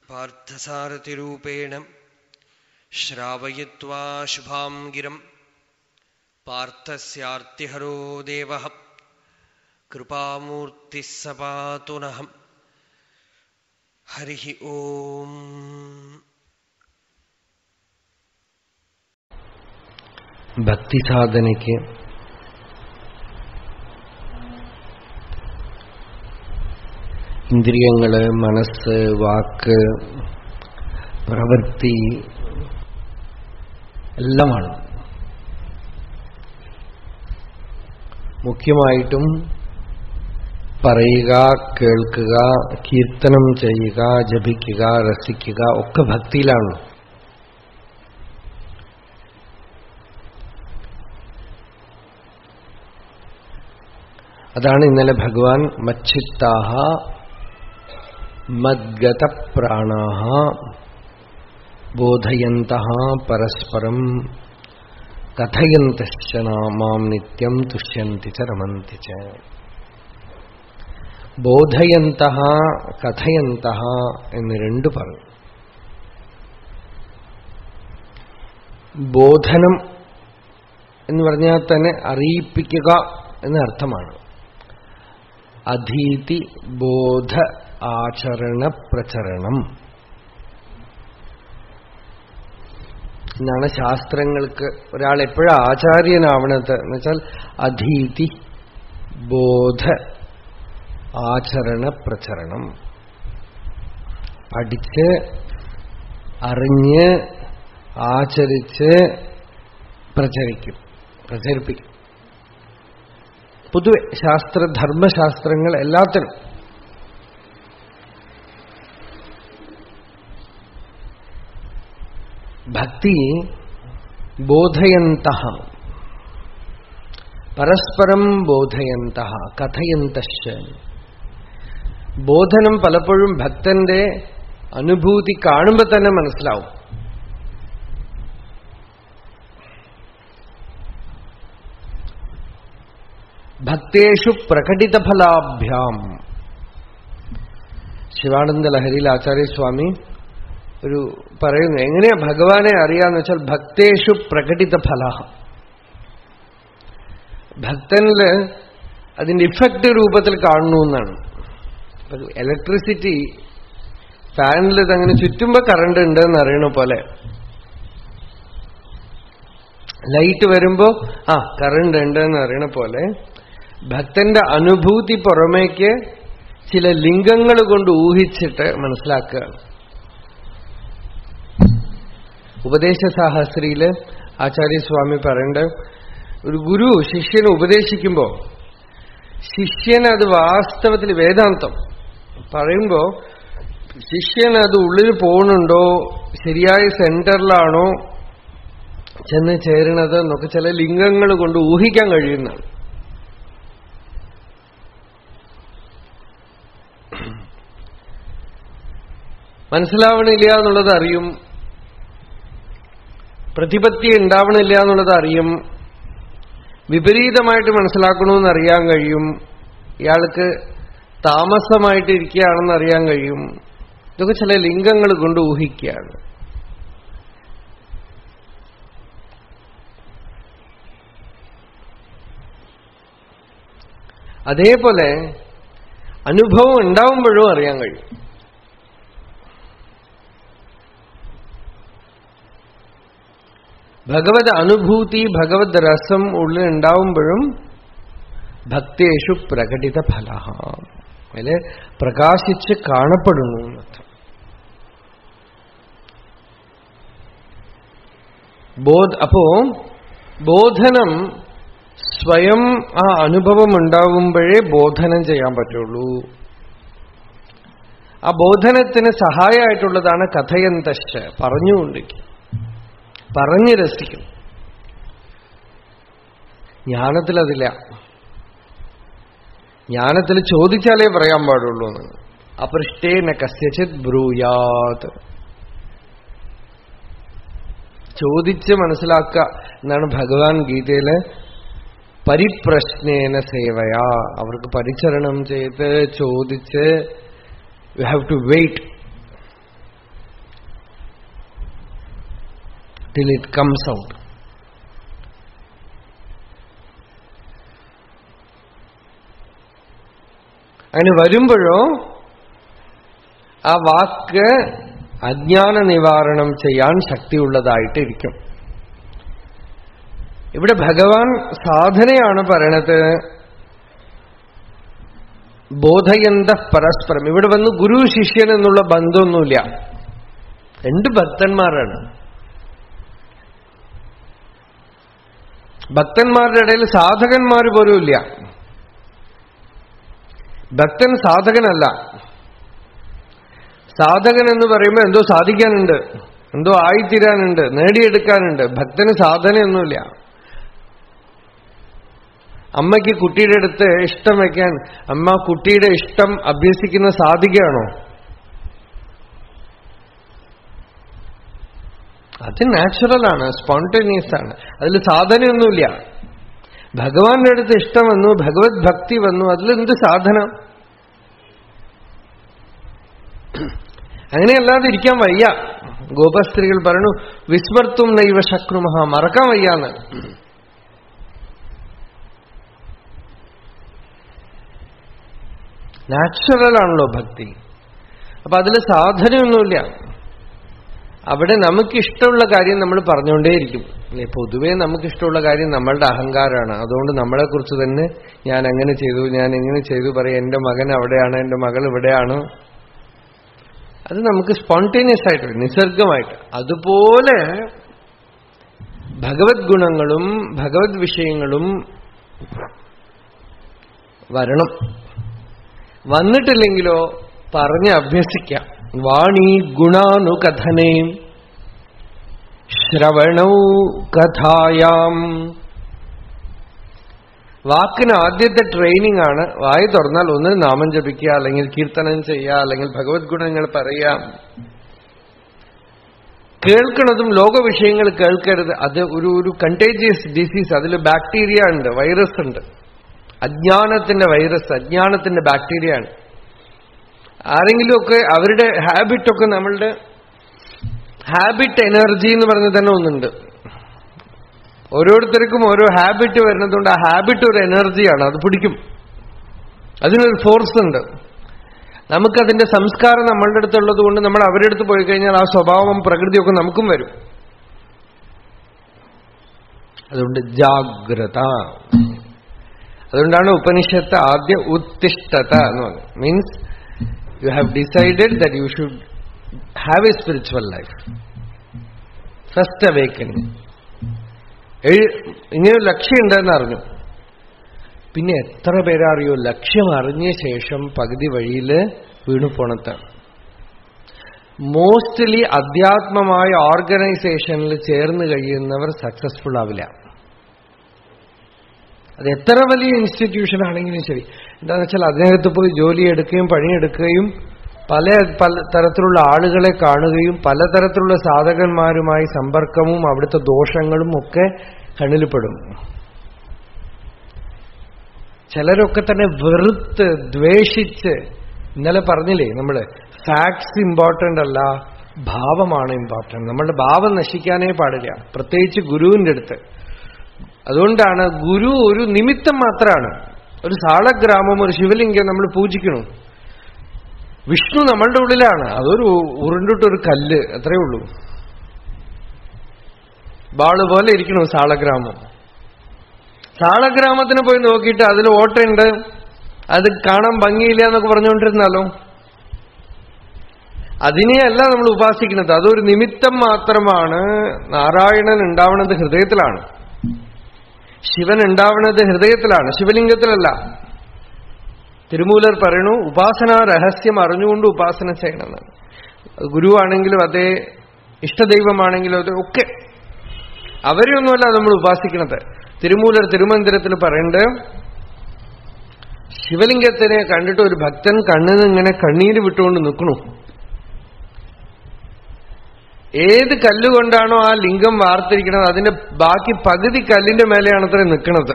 पार्थसारथिरूपेण श्रावयित्वा शुभां गिरम् पार्थस्यार्तिहरो देवः कृपामूर्तिः स पातु नः हरिः ओम् ഭക്തി സാധനയ്ക്ക് ഇന്ദ്രിയങ്ങള് മനസ്സ് വാക്ക് പ്രവൃത്തി എല്ലാമാണ് മുഖ്യമായിട്ടും പറയുക കേൾക്കുക കീർത്തനം ചെയ്യുക ജപിക്കുക രസിക്കുക ഒക്കെ ഭക്തിയിലാണ് അതാണ് ഇന്നലെ ഭഗവാൻ മച്ചിത്താഹ മദ്ഗതപ്രാണാഹ ബോധയന്ത പരസ്പരം കഥയന്തശ്ച മാം നിത്യം തുഷ്യന്തി ച രമന്തി ച ബോധയന്ത കഥയന്ത എന്ന് രണ്ട് പറഞ്ഞു ബോധനം എന്ന് പറഞ്ഞാൽ തന്നെ അറിയിപ്പിക്കുക എന്ന അർത്ഥമാണ് അധീതി ബോധ ആചരണ പ്രചരണം എന്നാണ് ശാസ്ത്രങ്ങൾക്ക് ഒരാൾ എപ്പോഴാ ആചാര്യനാവണത് എന്ന് വെച്ചാൽ അധീതി ബോധ ആചരണ പ്രചരണം പഠിച്ച് അറിഞ്ഞ് ആചരിച്ച് പ്രചരിക്കും പ്രചരിപ്പിക്കും പൊതുവെ ശാസ്ത്ര ധർമ്മശാസ്ത്രങ്ങൾ എല്ലാത്തിനും ഭക്തി ബോധയന്ത പരസ്പരം ബോധയന്ത കഥയന്ത ബോധനം പലപ്പോഴും ഭക്തന്റെ അനുഭൂതി കാണുമ്പോൾ തന്നെ മനസ്സിലാവും ഭക്തേഷു പ്രകടിതഫലാഭ്യാം ശിവാനന്ദ ലഹരിയിൽ ആചാര്യസ്വാമി ഒരു പറയുന്നു എങ്ങനെയാ ഭഗവാനെ അറിയാന്ന് വെച്ചാൽ ഭക്തേഷു പ്രകടിത ഫല ഭക്തനില് അതിന്റെ ഇഫക്റ്റ് രൂപത്തിൽ കാണുന്നു എന്നാണ് ഇലക്ട്രിസിറ്റി ഫാനിൽ ഇതങ്ങനെ ചുറ്റുമ്പോ കറണ്ട് ഉണ്ട് എന്ന് അറിയണ പോലെ ലൈറ്റ് വരുമ്പോ ആ കറണ്ട് ഉണ്ട് എന്ന് അറിയണ പോലെ ഭക്തന്റെ അനുഭൂതി പുറമേക്ക് ചില ലിംഗങ്ങൾ കൊണ്ട് ഊഹിച്ചിട്ട് മനസ്സിലാക്കുകയാണ് ഉപദേശ സാഹസ്രിയില് ആചാര്യസ്വാമി പറയേണ്ട ഒരു ഗുരു ശിഷ്യനെ ഉപദേശിക്കുമ്പോ ശിഷ്യൻ അത് വാസ്തവത്തിൽ വേദാന്തം പറയുമ്പോ ശിഷ്യൻ അത് ഉള്ളിൽ പോകുന്നുണ്ടോ ശരിയായ സെന്ററിലാണോ ചെന്ന് ചേരണത് എന്നൊക്കെ ചില ലിംഗങ്ങൾ കൊണ്ട് ഊഹിക്കാൻ കഴിയുന്നതാണ് മനസ്സിലാവണില്ല എന്നുള്ളത് അറിയും പ്രതിപത്തി ഉണ്ടാവണില്ല എന്നുള്ളത് അറിയും വിപരീതമായിട്ട് മനസ്സിലാക്കണമെന്ന് അറിയാൻ കഴിയും ഇയാൾക്ക് താമസമായിട്ട് ഇരിക്കുകയാണെന്ന് അറിയാൻ കഴിയും ഇതൊക്കെ ചില ലിംഗങ്ങൾ കൊണ്ട് ഊഹിക്കുകയാണ് അതേപോലെ അനുഭവം ഉണ്ടാവുമ്പോഴും അറിയാൻ കഴിയും ഭഗവത് അനുഭൂതി ഭഗവത് രസം ഉള്ളിൽ ഉണ്ടാവുമ്പോഴും ഭക്തേഷു പ്രകടിത ഫല അതില് പ്രകാശിച്ച് കാണപ്പെടുന്നു എന്നർത്ഥം ബോധ അപ്പോ ബോധനം സ്വയം ആ അനുഭവം ഉണ്ടാവുമ്പോഴേ ബോധനം ചെയ്യാൻ പറ്റുള്ളൂ ആ ബോധനത്തിന് സഹായമായിട്ടുള്ളതാണ് കഥയന്തശ പറഞ്ഞുകൊണ്ടിരിക്കും പറഞ്ഞു രസിക്കും ജ്ഞാനത്തിലതില്ല ജ്ഞാനത്തിൽ ചോദിച്ചാലേ പറയാൻ പാടുള്ളൂ എന്ന് അപൃഷ്ടേന കസ്യചിത് ബ്രൂയാത് ചോദിച്ച് മനസ്സിലാക്കുക എന്നാണ് ഭഗവാൻ ഗീതയില് പരിപ്രശ്നേന സേവയാ അവർക്ക് പരിചരണം ചെയ്ത് ചോദിച്ച് you have to wait till it comes out. അങ്ങനെ വരുമ്പോഴോ ആ വാക്ക് അജ്ഞാന നിവാരണം ചെയ്യാൻ ശക്തിയുള്ളതായിട്ടിരിക്കും ഇവിടെ ഭഗവാൻ സാധനയാണ് പറയണത് ബോധയന്ത പരസ്പരം ഇവിടെ വന്ന് ഗുരു ശിഷ്യൻ എന്നുള്ള ബന്ധമൊന്നുമില്ല രണ്ട് ഭക്തന്മാരാണ് ഭക്തന്മാരുടെ ഇടയിൽ സാധകന്മാർ പോലും ഇല്ല ഭക്തൻ സാധകനല്ല സാധകൻ എന്ന് പറയുമ്പോൾ എന്തോ സാധിക്കാനുണ്ട് എന്തോ ആയിത്തീരാനുണ്ട് നേടിയെടുക്കാനുണ്ട് ഭക്തന് സാധനയൊന്നുമില്ല അമ്മയ്ക്ക് കുട്ടിയുടെ അടുത്ത് ഇഷ്ടം വയ്ക്കാൻ അമ്മ കുട്ടിയുടെ ഇഷ്ടം അഭ്യസിക്കുന്ന സാധികയാണോ അത് നാച്ചുറലാണ് സ്പോണ്ടേനിയസ് ആണ് അതിൽ സാധനയൊന്നുമില്ല ഭഗവാന്റെ അടുത്ത് ഇഷ്ടം വന്നു ഭഗവത് ഭക്തി വന്നു അതിലെന്ത് സാധന അങ്ങനെയല്ലാതെ ഇരിക്കാൻ വയ്യ ഗോപസ്ത്രീകൾ പറഞ്ഞു വിസ്മർത്തും നൈവ ശക്രുമഹ മറക്കാൻ വയ്യാന്ന് നാച്ചുറലാണല്ലോ ഭക്തി അപ്പൊ അതിൽ സാധനയൊന്നുമില്ല അവിടെ നമുക്കിഷ്ടമുള്ള കാര്യം നമ്മൾ പറഞ്ഞുകൊണ്ടേയിരിക്കും അല്ലെ പൊതുവേ നമുക്കിഷ്ടമുള്ള കാര്യം നമ്മളുടെ അഹങ്കാരമാണ് അതുകൊണ്ട് നമ്മളെക്കുറിച്ച് തന്നെ ഞാൻ അങ്ങനെ ചെയ്തു ഞാൻ എങ്ങനെ ചെയ്തു പറയും എന്റെ മകൻ അവിടെയാണ് എന്റെ മകൾ ഇവിടെയാണ് അത് നമുക്ക് സ്പോണ്ടേനിയസ് ആയിട്ട് നിസർഗമായിട്ട് അതുപോലെ ഭഗവത് ഗുണങ്ങളും ഭഗവത് വിഷയങ്ങളും വരണം വന്നിട്ടില്ലെങ്കിലോ പറഞ്ഞ് അഭ്യസിക്കാം വാണി ഗുണാനുകഥനേ ശ്രവണൗ കഥായാം വാക്കിന് ആദ്യത്തെ ട്രെയിനിങ് ആണ് വായി തുറന്നാൽ ഒന്ന് നാമം ജപിക്കുക അല്ലെങ്കിൽ കീർത്തനം ചെയ്യുക അല്ലെങ്കിൽ ഭഗവത് ഗുണങ്ങൾ പറയാം കേൾക്കണതും ലോക വിഷയങ്ങൾ കേൾക്കരുത് അത് ഒരു ഒരു കണ്ടേജിയസ് ഡിസീസ് അതിൽ ബാക്ടീരിയ ഉണ്ട് വൈറസ് ഉണ്ട് അജ്ഞാനത്തിന്റെ വൈറസ് അജ്ഞാനത്തിന്റെ ബാക്ടീരിയ ആണ് ആരെങ്കിലുമൊക്കെ അവരുടെ ഹാബിറ്റൊക്കെ നമ്മളുടെ ഹാബിറ്റ് എനർജി എന്ന് പറഞ്ഞ് തന്നെ ഒന്നുണ്ട് ഓരോരുത്തർക്കും ഓരോ ഹാബിറ്റ് വരുന്നതുകൊണ്ട് ആ ഹാബിറ്റ് ഒരു എനർജിയാണ് അത് പിടിക്കും അതിനൊരു ഫോഴ്സ് ഉണ്ട് നമുക്കതിന്റെ സംസ്കാരം നമ്മളുടെ അടുത്തുള്ളത് കൊണ്ട് നമ്മൾ അവരുടെ അടുത്ത് പോയി കഴിഞ്ഞാൽ ആ സ്വഭാവം പ്രകൃതിയൊക്കെ നമുക്കും വരും അതുകൊണ്ട് ജാഗ്രത അതുകൊണ്ടാണ് ഉപനിഷത്ത് ആദ്യ ഉത്തിഷ്ഠത എന്ന് പറഞ്ഞത് means you have decided that you should have a spiritual life first awakening ഇങ്ങനെ ലക്ഷ്യമുണ്ടെന്ന് അറിഞ്ഞു പിന്നെ എത്ര പേരറിയോ ലക്ഷ്യം അറിഞ്ഞ ശേഷം പകുതി വഴിയിൽ വീണു പോണത്താണ് മോസ്റ്റ്ലി അധ്യാത്മമായ ഓർഗനൈസേഷനിൽ ചേർന്ന് കഴിയുന്നവർ സക്സസ്ഫുൾ ആവില്ല അത് എത്ര വലിയ ഇൻസ്റ്റിറ്റ്യൂഷൻ ആണെങ്കിലും ശരി എന്താണെന്ന് വെച്ചാൽ അതിനകത്ത് പോയി ജോലിയെടുക്കുകയും പണിയെടുക്കുകയും പല പല തരത്തിലുള്ള ആളുകളെ കാണുകയും പലതരത്തിലുള്ള സാധകന്മാരുമായി സമ്പർക്കവും അവിടുത്തെ ദോഷങ്ങളും ഒക്കെ കണ്ണിൽപ്പെടും ചിലരൊക്കെ തന്നെ വെറുത്ത് ദ്വേഷിച്ച് ഇന്നലെ പറഞ്ഞില്ലേ നമ്മള് ഫാക്ട്സ് ഇമ്പോർട്ടന്റ് അല്ല ഭാവമാണ് ഇമ്പോർട്ടന്റ് നമ്മളുടെ ഭാവം നശിക്കാനേ പാടില്ല പ്രത്യേകിച്ച് ഗുരുവിന്റെ അടുത്ത് അതുകൊണ്ടാണ് ഗുരു ഒരു നിമിത്തം മാത്രമാണ് ഒരു സാളഗ്രാമം ഒരു ശിവലിംഗം നമ്മൾ പൂജിക്കണു വിഷ്ണു നമ്മളുടെ ഉള്ളിലാണ് അതൊരു ഉരുണ്ടിട്ടൊരു കല്ല് അത്രയേ ഉള്ളൂ ബാള് പോലെ ഇരിക്കണു സാളഗ്രാമം സാളഗ്രാമത്തിന് പോയി നോക്കിയിട്ട് അതിൽ ഓട്ടയുണ്ട് അത് കാണാൻ ഭംഗിയില്ല എന്നൊക്കെ പറഞ്ഞുകൊണ്ടിരുന്നാലോ അതിനെയല്ല നമ്മൾ ഉപാസിക്കുന്നത് അതൊരു നിമിത്തം മാത്രമാണ് നാരായണൻ ഉണ്ടാവുന്നത് ഹൃദയത്തിലാണ് ശിവൻ ഉണ്ടാവുന്നത് ഹൃദയത്തിലാണ് ശിവലിംഗത്തിലല്ല തിരുമൂലർ പറയണു ഉപാസനാ രഹസ്യം അറിഞ്ഞുകൊണ്ട് ഉപാസന ചെയ്യണമെന്നാണ് ഗുരുവാണെങ്കിലും അതേ ഇഷ്ടദൈവമാണെങ്കിലും അത് ഒക്കെ അവരെയൊന്നുമല്ല നമ്മൾ ഉപാസിക്കുന്നത് തിരുമൂലർ തിരുമന്ദിരത്തിൽ പറയേണ്ടത് ശിവലിംഗത്തിനെ കണ്ടിട്ട് ഒരു ഭക്തൻ കണ്ണിന് ഇങ്ങനെ കണ്ണീര് വിട്ടുകൊണ്ട് നിൽക്കണു ഏത് കല്ലുകൊണ്ടാണോ ആ ലിംഗം വാർത്തിരിക്കുന്നത് അതിന്റെ ബാക്കി പകുതി കല്ലിന്റെ മേലെയാണ് അത്ര നിൽക്കുന്നത്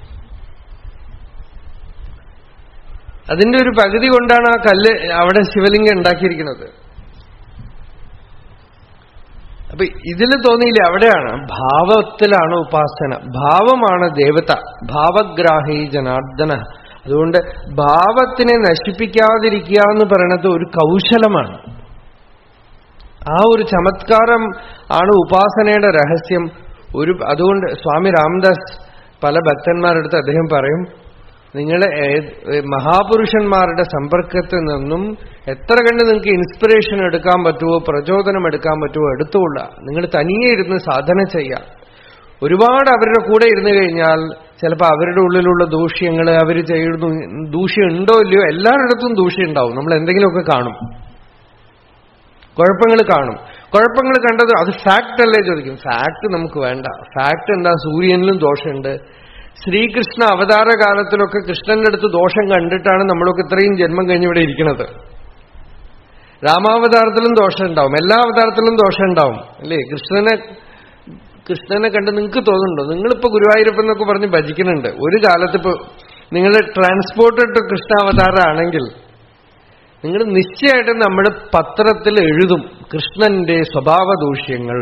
അതിന്റെ ഒരു പകുതി കൊണ്ടാണ് ആ കല്ല് അവിടെ ശിവലിംഗം ഉണ്ടാക്കിയിരിക്കുന്നത് അപ്പൊ ഇതിൽ തോന്നിയില്ലേ അവിടെയാണ് ഭാവത്തിലാണ് ഉപാസന ഭാവമാണ് ദേവത ഭാവഗ്രാഹി ജനാർദ്ദന അതുകൊണ്ട് ഭാവത്തിനെ നശിപ്പിക്കാതിരിക്കുക എന്ന് പറയുന്നത് ഒരു കൗശലമാണ് ആ ഒരു ചമത്കാരം ആണ് ഉപാസനയുടെ രഹസ്യം ഒരു അതുകൊണ്ട് സ്വാമി രാംദാസ് പല ഭക്തന്മാരുടെ അടുത്ത് അദ്ദേഹം പറയും നിങ്ങൾ മഹാപുരുഷന്മാരുടെ സമ്പർക്കത്തിൽ നിന്നും എത്ര കണ്ട് നിങ്ങൾക്ക് ഇൻസ്പിറേഷൻ എടുക്കാൻ പറ്റുമോ പ്രചോദനം എടുക്കാൻ പറ്റുമോ എടുത്തുകൊള്ള നിങ്ങൾ തനിയെ ഇരുന്ന് സാധന ചെയ്യാം ഒരുപാട് അവരുടെ കൂടെ ഇരുന്നു കഴിഞ്ഞാൽ ചിലപ്പോൾ അവരുടെ ഉള്ളിലുള്ള ദൂഷ്യങ്ങൾ അവർ ചെയ്യുന്നു ദൂഷ്യം ഉണ്ടോ ഇല്ലയോ എല്ലാവരിടത്തും ദൂഷ്യം ഉണ്ടാവും നമ്മൾ എന്തെങ്കിലുമൊക്കെ കാണും കുഴപ്പങ്ങൾ കാണും കുഴപ്പങ്ങൾ കണ്ടത് അത് ഫാക്ട് അല്ലേ ചോദിക്കും ഫാക്ട് നമുക്ക് വേണ്ട ഫാക്ട് എന്താ സൂര്യനിലും ദോഷമുണ്ട് ശ്രീകൃഷ്ണ അവതാര കാലത്തിലൊക്കെ കൃഷ്ണന്റെ അടുത്ത് ദോഷം കണ്ടിട്ടാണ് നമ്മളൊക്കെ ഇത്രയും ജന്മം കഴിഞ്ഞ് ഇവിടെ ഇരിക്കുന്നത് രാമാവതാരത്തിലും ദോഷം ഉണ്ടാവും എല്ലാ അവതാരത്തിലും ദോഷം ഉണ്ടാവും അല്ലേ കൃഷ്ണനെ കൃഷ്ണനെ കണ്ട് നിങ്ങൾക്ക് തോന്നുന്നുണ്ടോ നിങ്ങളിപ്പോ ഗുരുവായൂരപ്പൻ എന്നൊക്കെ പറഞ്ഞ് ഭജിക്കുന്നുണ്ട് ഒരു കാലത്തിപ്പോ നിങ്ങൾ ട്രാൻസ്പോർട്ടഡ് കൃഷ്ണാവതാരമാണെങ്കിൽ നിങ്ങൾ നിശ്ചയമായിട്ടും നമ്മൾ പത്രത്തിൽ എഴുതും കൃഷ്ണന്റെ സ്വഭാവദൂഷ്യങ്ങൾ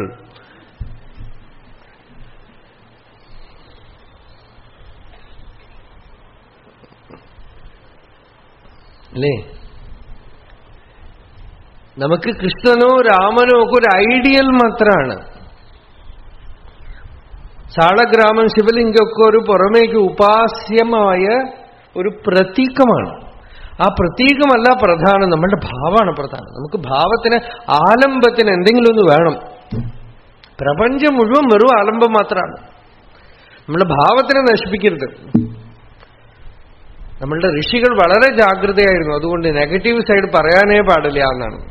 അല്ലേ നമുക്ക് കൃഷ്ണനോ രാമനോ ഒക്കെ ഒരു ഐഡിയൽ മാത്രമാണ് ചാളഗ്രാമം ശിവലിംഗമൊക്കെ ഒരു പുറമേക്ക് ഉപാസ്യമായ ഒരു പ്രതീകമാണ് ആ പ്രതീകമല്ല പ്രധാനം നമ്മളുടെ ഭാവമാണ് പ്രധാനം നമുക്ക് ഭാവത്തിന് ആലംബത്തിന് എന്തെങ്കിലും ഒന്ന് വേണം പ്രപഞ്ചം മുഴുവൻ വെറും ആലംബം മാത്രമാണ് നമ്മളുടെ ഭാവത്തിനെ നശിപ്പിക്കരുത് നമ്മളുടെ ഋഷികൾ വളരെ ജാഗ്രതയായിരുന്നു അതുകൊണ്ട് നെഗറ്റീവ് സൈഡ് പറയാനേ പാടില്ല എന്നാണ്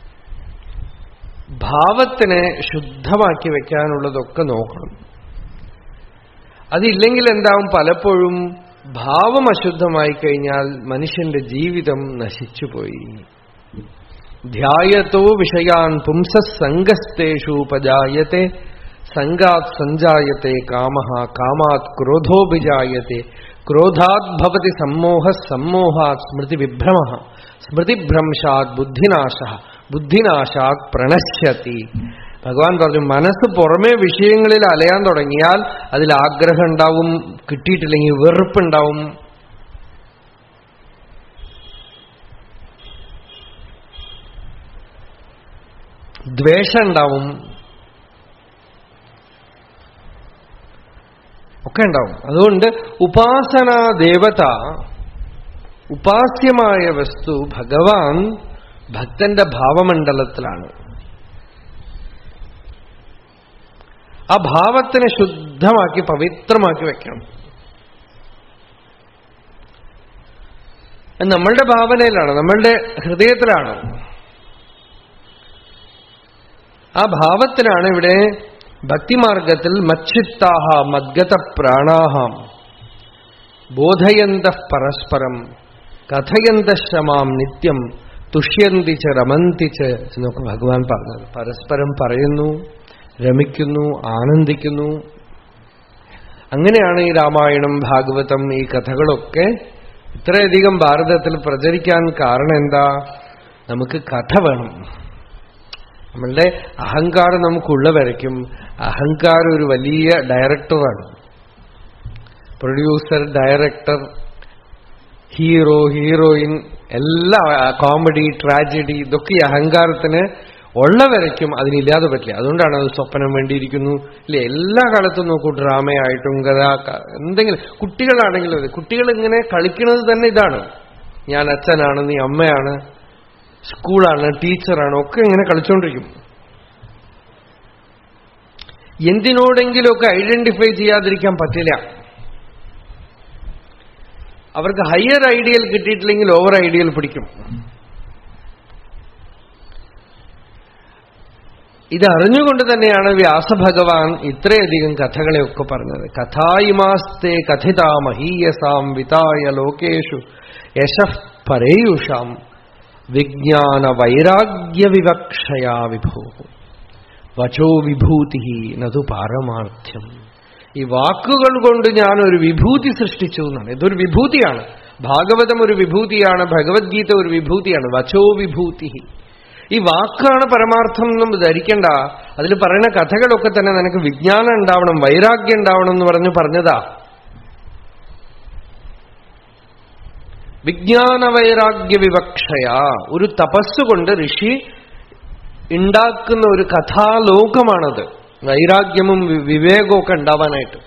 ഭാവത്തിനെ ശുദ്ധമാക്കി വെക്കാനുള്ളതൊക്കെ നോക്കണം അതില്ലെങ്കിൽ എന്താവും പലപ്പോഴും ഭാവം അശുദ്ധമായി കഴിഞ്ഞാൽ മനുഷ്യന്റെ ജീവിതം നശിച്ചുപോയി ധ്യായത്തോ വിഷയാൻ പുംസസംഗസ്തേഷു ഉപജായത്തെ സംഗാത് സഞ്ജായത്തെ കാമ കാമാത് ക്രോധോഭിജായത്തെ ക്രോധാത് ഭവതി സമ്മോഹ സമ്മോഹാത് സ്മൃതിവിഭ്രമ സ്മൃതിഭ്രംശാത് ബുദ്ധിനാശ ബുദ്ധിനാശാത് പ്രണശ്യത്തി ഭഗവാൻ പറഞ്ഞു മനസ്സ് പുറമേ വിഷയങ്ങളിൽ അലയാൻ തുടങ്ങിയാൽ അതിൽ ആഗ്രഹം ഉണ്ടാവും കിട്ടിയിട്ടില്ലെങ്കിൽ വെറുപ്പുണ്ടാവും ദ്വേഷം ഉണ്ടാവും ഒക്കെ ഉണ്ടാവും അതുകൊണ്ട് ഉപാസനാ ദേവത ഉപാസ്യമായ വസ്തു ഭഗവാൻ ഭക്തന്റെ ഭാവമണ്ഡലത്തിലാണ് ആ ഭാവത്തിനെ ശുദ്ധമാക്കി പവിത്രമാക്കി വെക്കണം അത് നമ്മളുടെ ഭാവനയിലാണ് നമ്മളുടെ ഹൃദയത്തിലാണ് ആ ഭാവത്തിനാണ് ഇവിടെ ഭക്തിമാർഗത്തിൽ മച്ചിത്താഹ മദ്ഗത പ്രാണാഹാം ബോധയന്ത പരസ്പരം കഥയന്ത ശ്രമാം നിത്യം തുഷ്യന്തി ച രമന്തി ച എന്നൊക്കെ ഭഗവാൻ പറഞ്ഞത് പരസ്പരം പറയുന്നു രമിക്കുന്നു ആനന്ദിക്കുന്നു അങ്ങനെയാണ് ഈ രാമായണം ഭാഗവതം ഈ കഥകളൊക്കെ ഇത്രയധികം ഭാരതത്തിൽ പ്രചരിക്കാൻ കാരണം എന്താ നമുക്ക് കഥ വേണം നമ്മളുടെ അഹങ്കാരം നമുക്കുള്ള വരയ്ക്കും അഹങ്കാരം ഒരു വലിയ ഡയറക്ടറാണ് പ്രൊഡ്യൂസർ ഡയറക്ടർ ഹീറോ ഹീറോയിൻ എല്ലാ കോമഡി ട്രാജഡി ഇതൊക്കെ ഈ അഹങ്കാരത്തിന് ഉള്ള വരയ്ക്കും അതിനില്ലാതെ പറ്റില്ല അതുകൊണ്ടാണ് അത് സ്വപ്നം വേണ്ടിയിരിക്കുന്നു ഇല്ലേ എല്ലാ കാലത്തും നോക്കൂ ഡ്രാമയായിട്ടും കഥ എന്തെങ്കിലും കുട്ടികളാണെങ്കിലും അതെ കുട്ടികൾ ഇങ്ങനെ കളിക്കുന്നത് തന്നെ ഇതാണ് ഞാൻ അച്ഛനാണ് നീ അമ്മയാണ് സ്കൂളാണ് ടീച്ചറാണ് ഒക്കെ ഇങ്ങനെ കളിച്ചുകൊണ്ടിരിക്കും എന്തിനോടെങ്കിലുമൊക്കെ ഐഡന്റിഫൈ ചെയ്യാതിരിക്കാൻ പറ്റില്ല അവർക്ക് ഹയർ ഐഡിയൽ കിട്ടിയിട്ടില്ലെങ്കിൽ ഓവർ ഐഡിയൽ പിടിക്കും ഇത് അറിഞ്ഞുകൊണ്ട് തന്നെയാണ് വ്യാസഭഗവാൻ ഇത്രയധികം കഥകളെയൊക്കെ പറഞ്ഞത് കഥായിമാസ്തേ കഥിതാ മഹീയസാം വിതായ ലോകേഷു യശഃ പരേയുഷാം വിജ്ഞാന വൈരാഗ്യവിവക്ഷയാ വിഭോ വചോ വിഭൂതി നതു പാരമാർത്ഥ്യം ഈ വാക്കുകൾ കൊണ്ട് ഞാൻ ഒരു വിഭൂതി സൃഷ്ടിച്ചു എന്നാണ് ഇതൊരു വിഭൂതിയാണ് ഭാഗവതം ഒരു വിഭൂതിയാണ് ഭഗവത്ഗീത ഒരു വിഭൂതിയാണ് വചോ വിഭൂതി ഈ വാക്കാണ് പരമാർത്ഥം എന്നും ധരിക്കണ്ട അതിൽ പറയുന്ന കഥകളൊക്കെ തന്നെ നിനക്ക് വിജ്ഞാനം ഉണ്ടാവണം വൈരാഗ്യം ഉണ്ടാവണം എന്ന് പറഞ്ഞു പറഞ്ഞതാ വിജ്ഞാന വൈരാഗ്യ വിവക്ഷയ ഒരു തപസ്സുകൊണ്ട് ഋഷി ഉണ്ടാക്കുന്ന ഒരു കഥാലോകമാണത് വൈരാഗ്യവും വി- വിവേകവും ഒക്കെ ഉണ്ടാവാനായിട്ട്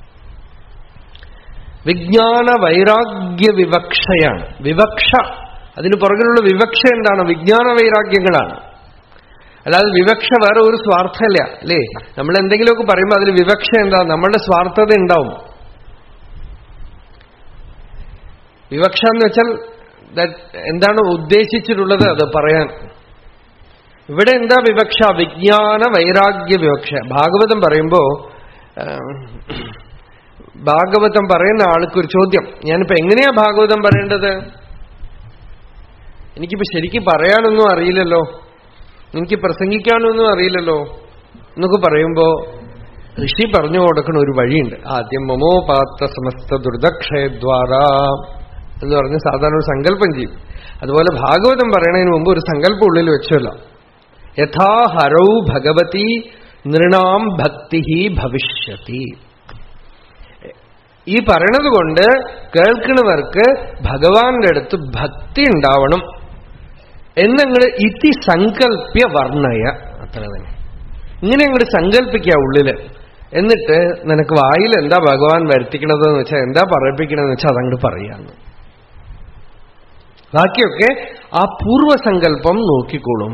വിജ്ഞാന വൈരാഗ്യ വിവക്ഷയാണ് വിവക്ഷ അതിന് പുറകിലുള്ള വിവക്ഷ എന്താണ് വിജ്ഞാന വൈരാഗ്യങ്ങളാണ് അല്ലാതെ വിവക്ഷ വേറെ ഒരു സ്വാർത്ഥമല്ല അല്ലേ നമ്മൾ എന്തെങ്കിലുമൊക്കെ പറയുമ്പോൾ അതിൽ വിവക്ഷ എന്താ നമ്മളുടെ സ്വാർത്ഥത ഉണ്ടാവും വിവക്ഷ എന്ന് വെച്ചാൽ that എന്താണ് ഉദ്ദേശിച്ചിട്ടുള്ളത് അത് പറയാൻ ഇവിടെ എന്താ വിവക്ഷ വിജ്ഞാന വൈരാഗ്യ വിവക്ഷ ഭാഗവതം പറയുമ്പോ ആ, ഭാഗവതം പറയുന്ന ആൾക്കൊരു ചോദ്യം ഞാനിപ്പോ എങ്ങനെയാ ഭാഗവതം പറയേണ്ടത് എനിക്കിപ്പോ ശരിക്കും പറയാനൊന്നും അറിയില്ലല്ലോ എനിക്ക് പ്രസംഗിക്കാനൊന്നും അറിയില്ലല്ലോ എന്നൊക്കെ പറയുമ്പോ ഋഷി പറഞ്ഞു കൊടുക്കുന്ന ഒരു വഴിയുണ്ട് ആദ്യം മമോപാത്ത സമസ്ത ദുർദക്ഷയദ്വാര എന്ന് പറഞ്ഞ് സാധാരണ ഒരു സങ്കല്പം ചെയ്യും അതുപോലെ ഭാഗവതം പറയണതിന് മുമ്പ് ഒരു സങ്കല്പം ഉള്ളിൽ വെച്ചല്ല യഥാ ഹരൗ ഭഗവതി നൃണാം ഭക്തി ഭവിഷ്യത്തി ഈ പറയണത് കൊണ്ട് കേൾക്കുന്നവർക്ക് ഭഗവാന്റെ അടുത്ത് ഭക്തി ഉണ്ടാവണം എന്നങ്ങൾ ഇതി സങ്കല്പ്യ വർണ്ണയ അത്ര തന്നെ ഇങ്ങനെ അങ്ങോട്ട് സങ്കല്പിക്കുക ഉള്ളില് എന്നിട്ട് നിനക്ക് വായിൽ എന്താ ഭഗവാൻ വരുത്തിക്കണതെന്ന് വെച്ചാൽ എന്താ പറയിപ്പിക്കണമെന്ന് വെച്ചാൽ അതങ്ങോട്ട് പറയാന്ന് ബാക്കിയൊക്കെ ആ പൂർവസങ്കല്പം നോക്കിക്കോളും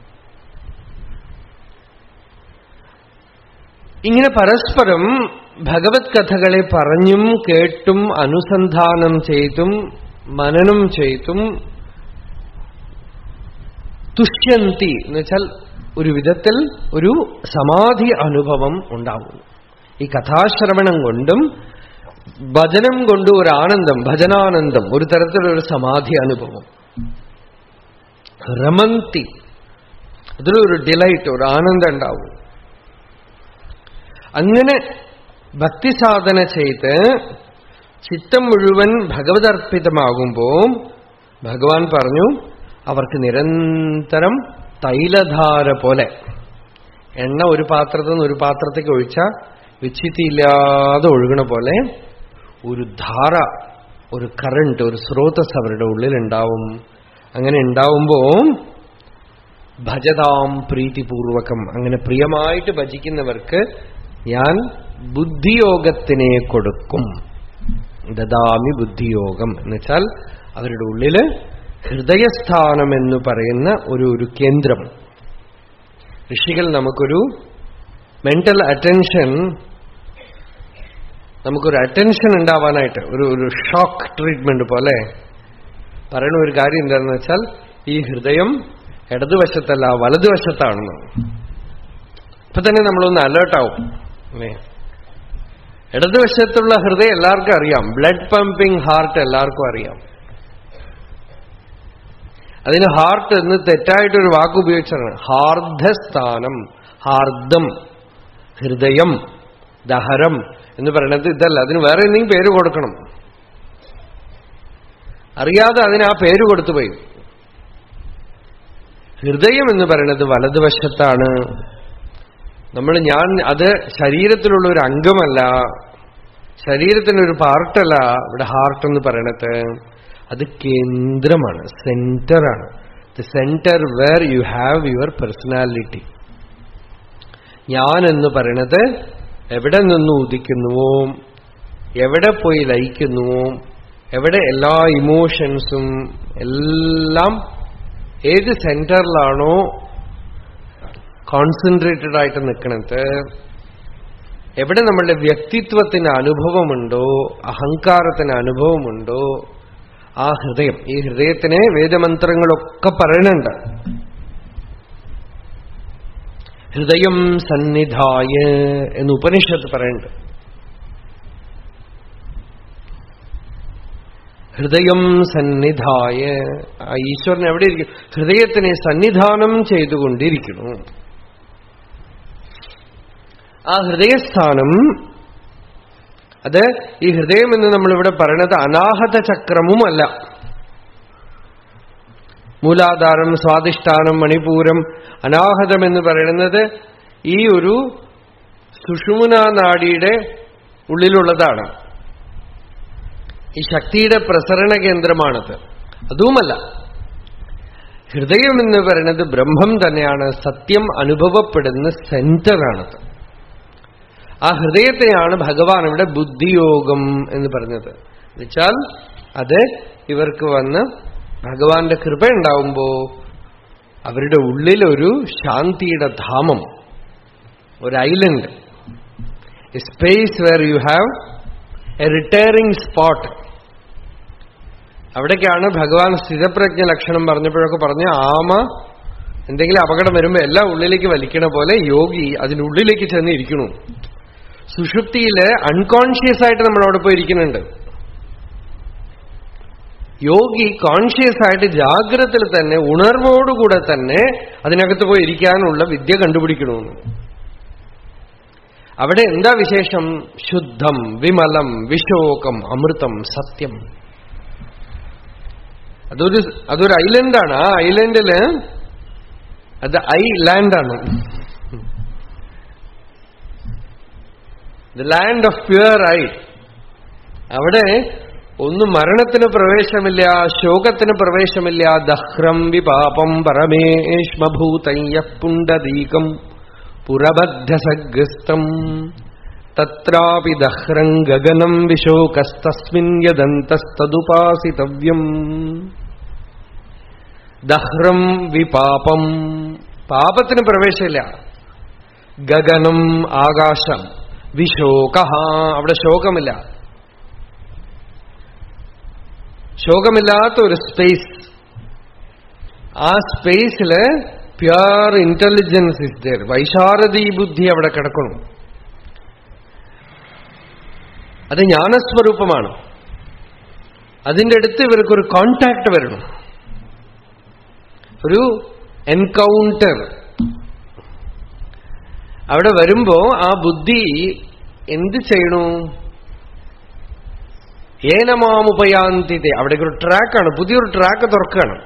ഇങ്ങനെ പരസ്പരം ഭഗവത് കഥകളെ പറഞ്ഞും കേട്ടും അനുസന്ധാനം ചെയ്തും മനനം ചെയ്തും തുഷ്യന്തി എന്ന് വെച്ചാൽ ഒരു വിധത്തിൽ ഒരു സമാധി അനുഭവം ഉണ്ടാവുന്നു ഈ കഥാശ്രവണം കൊണ്ടും ഭജനം കൊണ്ടും ഒരു ആനന്ദം ഭജനാനന്ദം ഒരു തരത്തിലൊരു സമാധി അനുഭവം രമന്തി അതിലൊരു ഡിലൈറ്റ് ഒരു ആനന്ദം ഉണ്ടാവും അങ്ങനെ ഭക്തി സാധന ചെയ്ത് ചിത്തം മുഴുവൻ ഭഗവതർപ്പിതമാകുമ്പോ ഭഗവാൻ പറഞ്ഞു അവർക്ക് നിരന്തരം തൈലധാര പോലെ എണ്ണ ഒരു പാത്രത്തിൽ നിന്ന് ഒരു പാത്രത്തേക്ക് ഒഴിച്ചാൽ വിച്ഛിത്തിയില്ലാതെ ഒഴുകണ പോലെ ഒരു ധാര ഒരു കറണ്ട് ഒരു സ്രോതസ് അവരുടെ ഉള്ളിലുണ്ടാവും അങ്ങനെ ഉണ്ടാവുമ്പോ ഭജതാം പ്രീതിപൂർവകം അങ്ങനെ പ്രിയമായിട്ട് ഭജിക്കുന്നവർക്ക് ഞാൻ ബുദ്ധിയോഗത്തിനെ കൊടുക്കും ദദാമി ബുദ്ധിയോഗം എന്നുവെച്ചാൽ അവരുടെ ഉള്ളില് ഹൃദയസ്ഥാനം എന്ന് പറയുന്ന ഒരു ഒരു കേന്ദ്രം ഋഷികൾ നമുക്കൊരു മെന്റൽ അറ്റൻഷൻ നമുക്കൊരു അറ്റൻഷൻ ഉണ്ടാവാനായിട്ട് ഒരു ഒരു ഷോക്ക് ട്രീറ്റ്മെന്റ് പോലെ പറയുന്ന ഒരു കാര്യം എന്താണെന്ന് വെച്ചാൽ ഈ ഹൃദയം ഇടതുവശത്തല്ല വലതുവശത്താണെന്ന് ഇപ്പൊ തന്നെ നമ്മളൊന്ന് അലേർട്ടാവും അല്ലേ ഇടതുവശത്തുള്ള ഹൃദയം എല്ലാവർക്കും അറിയാം ബ്ലഡ് പമ്പിംഗ് ഹാർട്ട് എല്ലാവർക്കും അറിയാം അതിന് ഹാർട്ട് എന്ന് തെറ്റായിട്ടൊരു വാക്ക് ഉപയോഗിച്ചാണ് ഹാർദ്ധസ്ഥാനം ഹാർദം ഹൃദയം ദഹരം എന്ന് പറയുന്നത് ഇതല്ല അതിന് വേറെ എന്തെങ്കിലും പേര് കൊടുക്കണം അറിയാതെ അതിന് ആ പേര് കൊടുത്തുപോയി ഹൃദയം എന്ന് പറയുന്നത് വലതുവശത്താണ് നമ്മൾ ഞാൻ അത് ശരീരത്തിലുള്ള ഒരു അംഗമല്ല ശരീരത്തിന്റെ ഒരു പാർട്ടല്ല ഇവിടെ ഹാർട്ട് എന്ന് പറയണത് അത് കേന്ദ്രമാണ് സെന്ററാണ് the centre where you have your personality ഞാൻ എന്ന് പറയണത് എവിടെ നിന്ന് ഉദിക്കുന്നുവോ എവിടെ പോയി ലയിക്കുന്നുവോ എവിടെ എല്ലാ ഇമോഷൻസും എല്ലാം ഏത് സെന്ററിലാണോ കോൺസെൻട്രേറ്റഡ് ആയിട്ട് നിൽക്കണത് എവിടെ നമ്മളുടെ വ്യക്തിത്വത്തിന് അനുഭവമുണ്ടോ അഹങ്കാരത്തിന് അനുഭവമുണ്ടോ ആ ഹൃദയം ഈ ഹൃദയത്തിനെ വേദമന്ത്രങ്ങളൊക്കെ പറയണുണ്ട് ഹൃദയം സന്നിധായ എന്ന് ഉപനിഷത്ത് പറയുന്നുണ്ട് ഹൃദയം സന്നിധായ ആ ഈശ്വരൻ എവിടെ ഇരിക്കും ഹൃദയത്തിനെ സന്നിധാനം ചെയ്തുകൊണ്ടിരിക്കുന്നു ആ ഹൃദയസ്ഥാനം അത് ഈ ഹൃദയം എന്ന് നമ്മളിവിടെ പറയണത് അനാഹത ചക്രമുമല്ല മൂലാധാരം സ്വാധിഷ്ഠാനം മണിപൂരം അനാഹതം എന്ന് പറയുന്നത് ഈ ഒരു സുഷുമ്ന നാഡിയുടെ ഉള്ളിലുള്ളതാണ് ഈ ശക്തിയുടെ പ്രസരണ കേന്ദ്രമാണത് അതുമല്ല ഹൃദയം എന്ന് പറയുന്നത് ബ്രഹ്മം തന്നെയാണ് സത്യം അനുഭവപ്പെടുന്ന സെന്ററാണത് ആ ഹൃദയത്തെയാണ് ഭഗവാൻ ഇവിടെ ബുദ്ധിയോഗം എന്ന് പറഞ്ഞത് എന്നുവെച്ചാൽ അത് ഇവർക്ക് വന്ന് ഭഗവാന്റെ കൃപ ഉണ്ടാവുമ്പോ അവരുടെ ഉള്ളിലൊരു ശാന്തിയുടെ ധാമം ഒരു island a space where you have a retiring spot അവിടേക്കാണ് ഭഗവാൻ സ്ഥിതപ്രജ്ഞ ലക്ഷണം പറഞ്ഞപ്പോഴൊക്കെ പറഞ്ഞ ആമ എന്തെങ്കിലും അപകടം വരുമ്പോൾ എല്ലാം ഉള്ളിലേക്ക് വലിക്കണ പോലെ യോഗി അതിനുള്ളിലേക്ക് ചെന്ന് ഇരിക്കണു സുഷുപ്തിയില് അൺകോൺഷ്യസ് ആയിട്ട് നമ്മൾ അവിടെ പോയി ഇരിക്കുന്നുണ്ട് യോഗി കോൺഷ്യസ് ആയിട്ട് ജാഗ്രതത്തിൽ തന്നെ ഉണർവോടുകൂടെ തന്നെ അതിനകത്ത് പോയി ഇരിക്കാനുള്ള വിദ്യ കണ്ടുപിടിക്കണമെന്ന് അവിടെ എന്താ വിശേഷം ശുദ്ധം വിമലം വിശോകം അമൃതം സത്യം അതൊരു അതൊരു ഐലൻഡാണ് ആ ഐലൻഡില് അത് ഐ ലാൻഡാണ് the land of pure I അവിടെ ഒന്നും മരണത്തിന് പ്രവേശമില്ല ശോകത്തിന് പ്രവേശമില്ല ദഹ്രം വിപാപം പരമേഷ്മഭൂതയ്യ പുണ്ടദീകം പുരബദ്ധസഗ്രസ്തം തത്രാപി ദഹ്രം ഗഗനം വിശോകസ്തസ്മിൻ യദന്തസ്തദുപാസിതവ്യം ദഹ്രം വിപാപം പാപത്തിന് പ്രവേശമില്ല ഗഗനം ആകാശം വിശോക അവിടെ ശോകമില്ല ശോകമില്ലാത്ത ഒരു സ്പേസ് ആ സ്പേസില് പ്യുവർ ഇന്റലിജൻസ് ഇസ് ദർ വൈശാരദി ബുദ്ധി അവിടെ കിടക്കണം അത് ജ്ഞാനസ്വരൂപമാണ് അതിൻ്റെ അടുത്ത് ഇവർക്കൊരു കോണ്ടാക്ട് വരണം ഒരു എൻകൗണ്ടർ അവിടെ വരുമ്പോ ആ ബുദ്ധി എന്ത് ചെയ്യണു ഏനമാമുപയാന്തിത്തെ അവിടെ ഒരു ട്രാക്കാണ് പുതിയൊരു ട്രാക്ക് തുറക്കുകയാണ്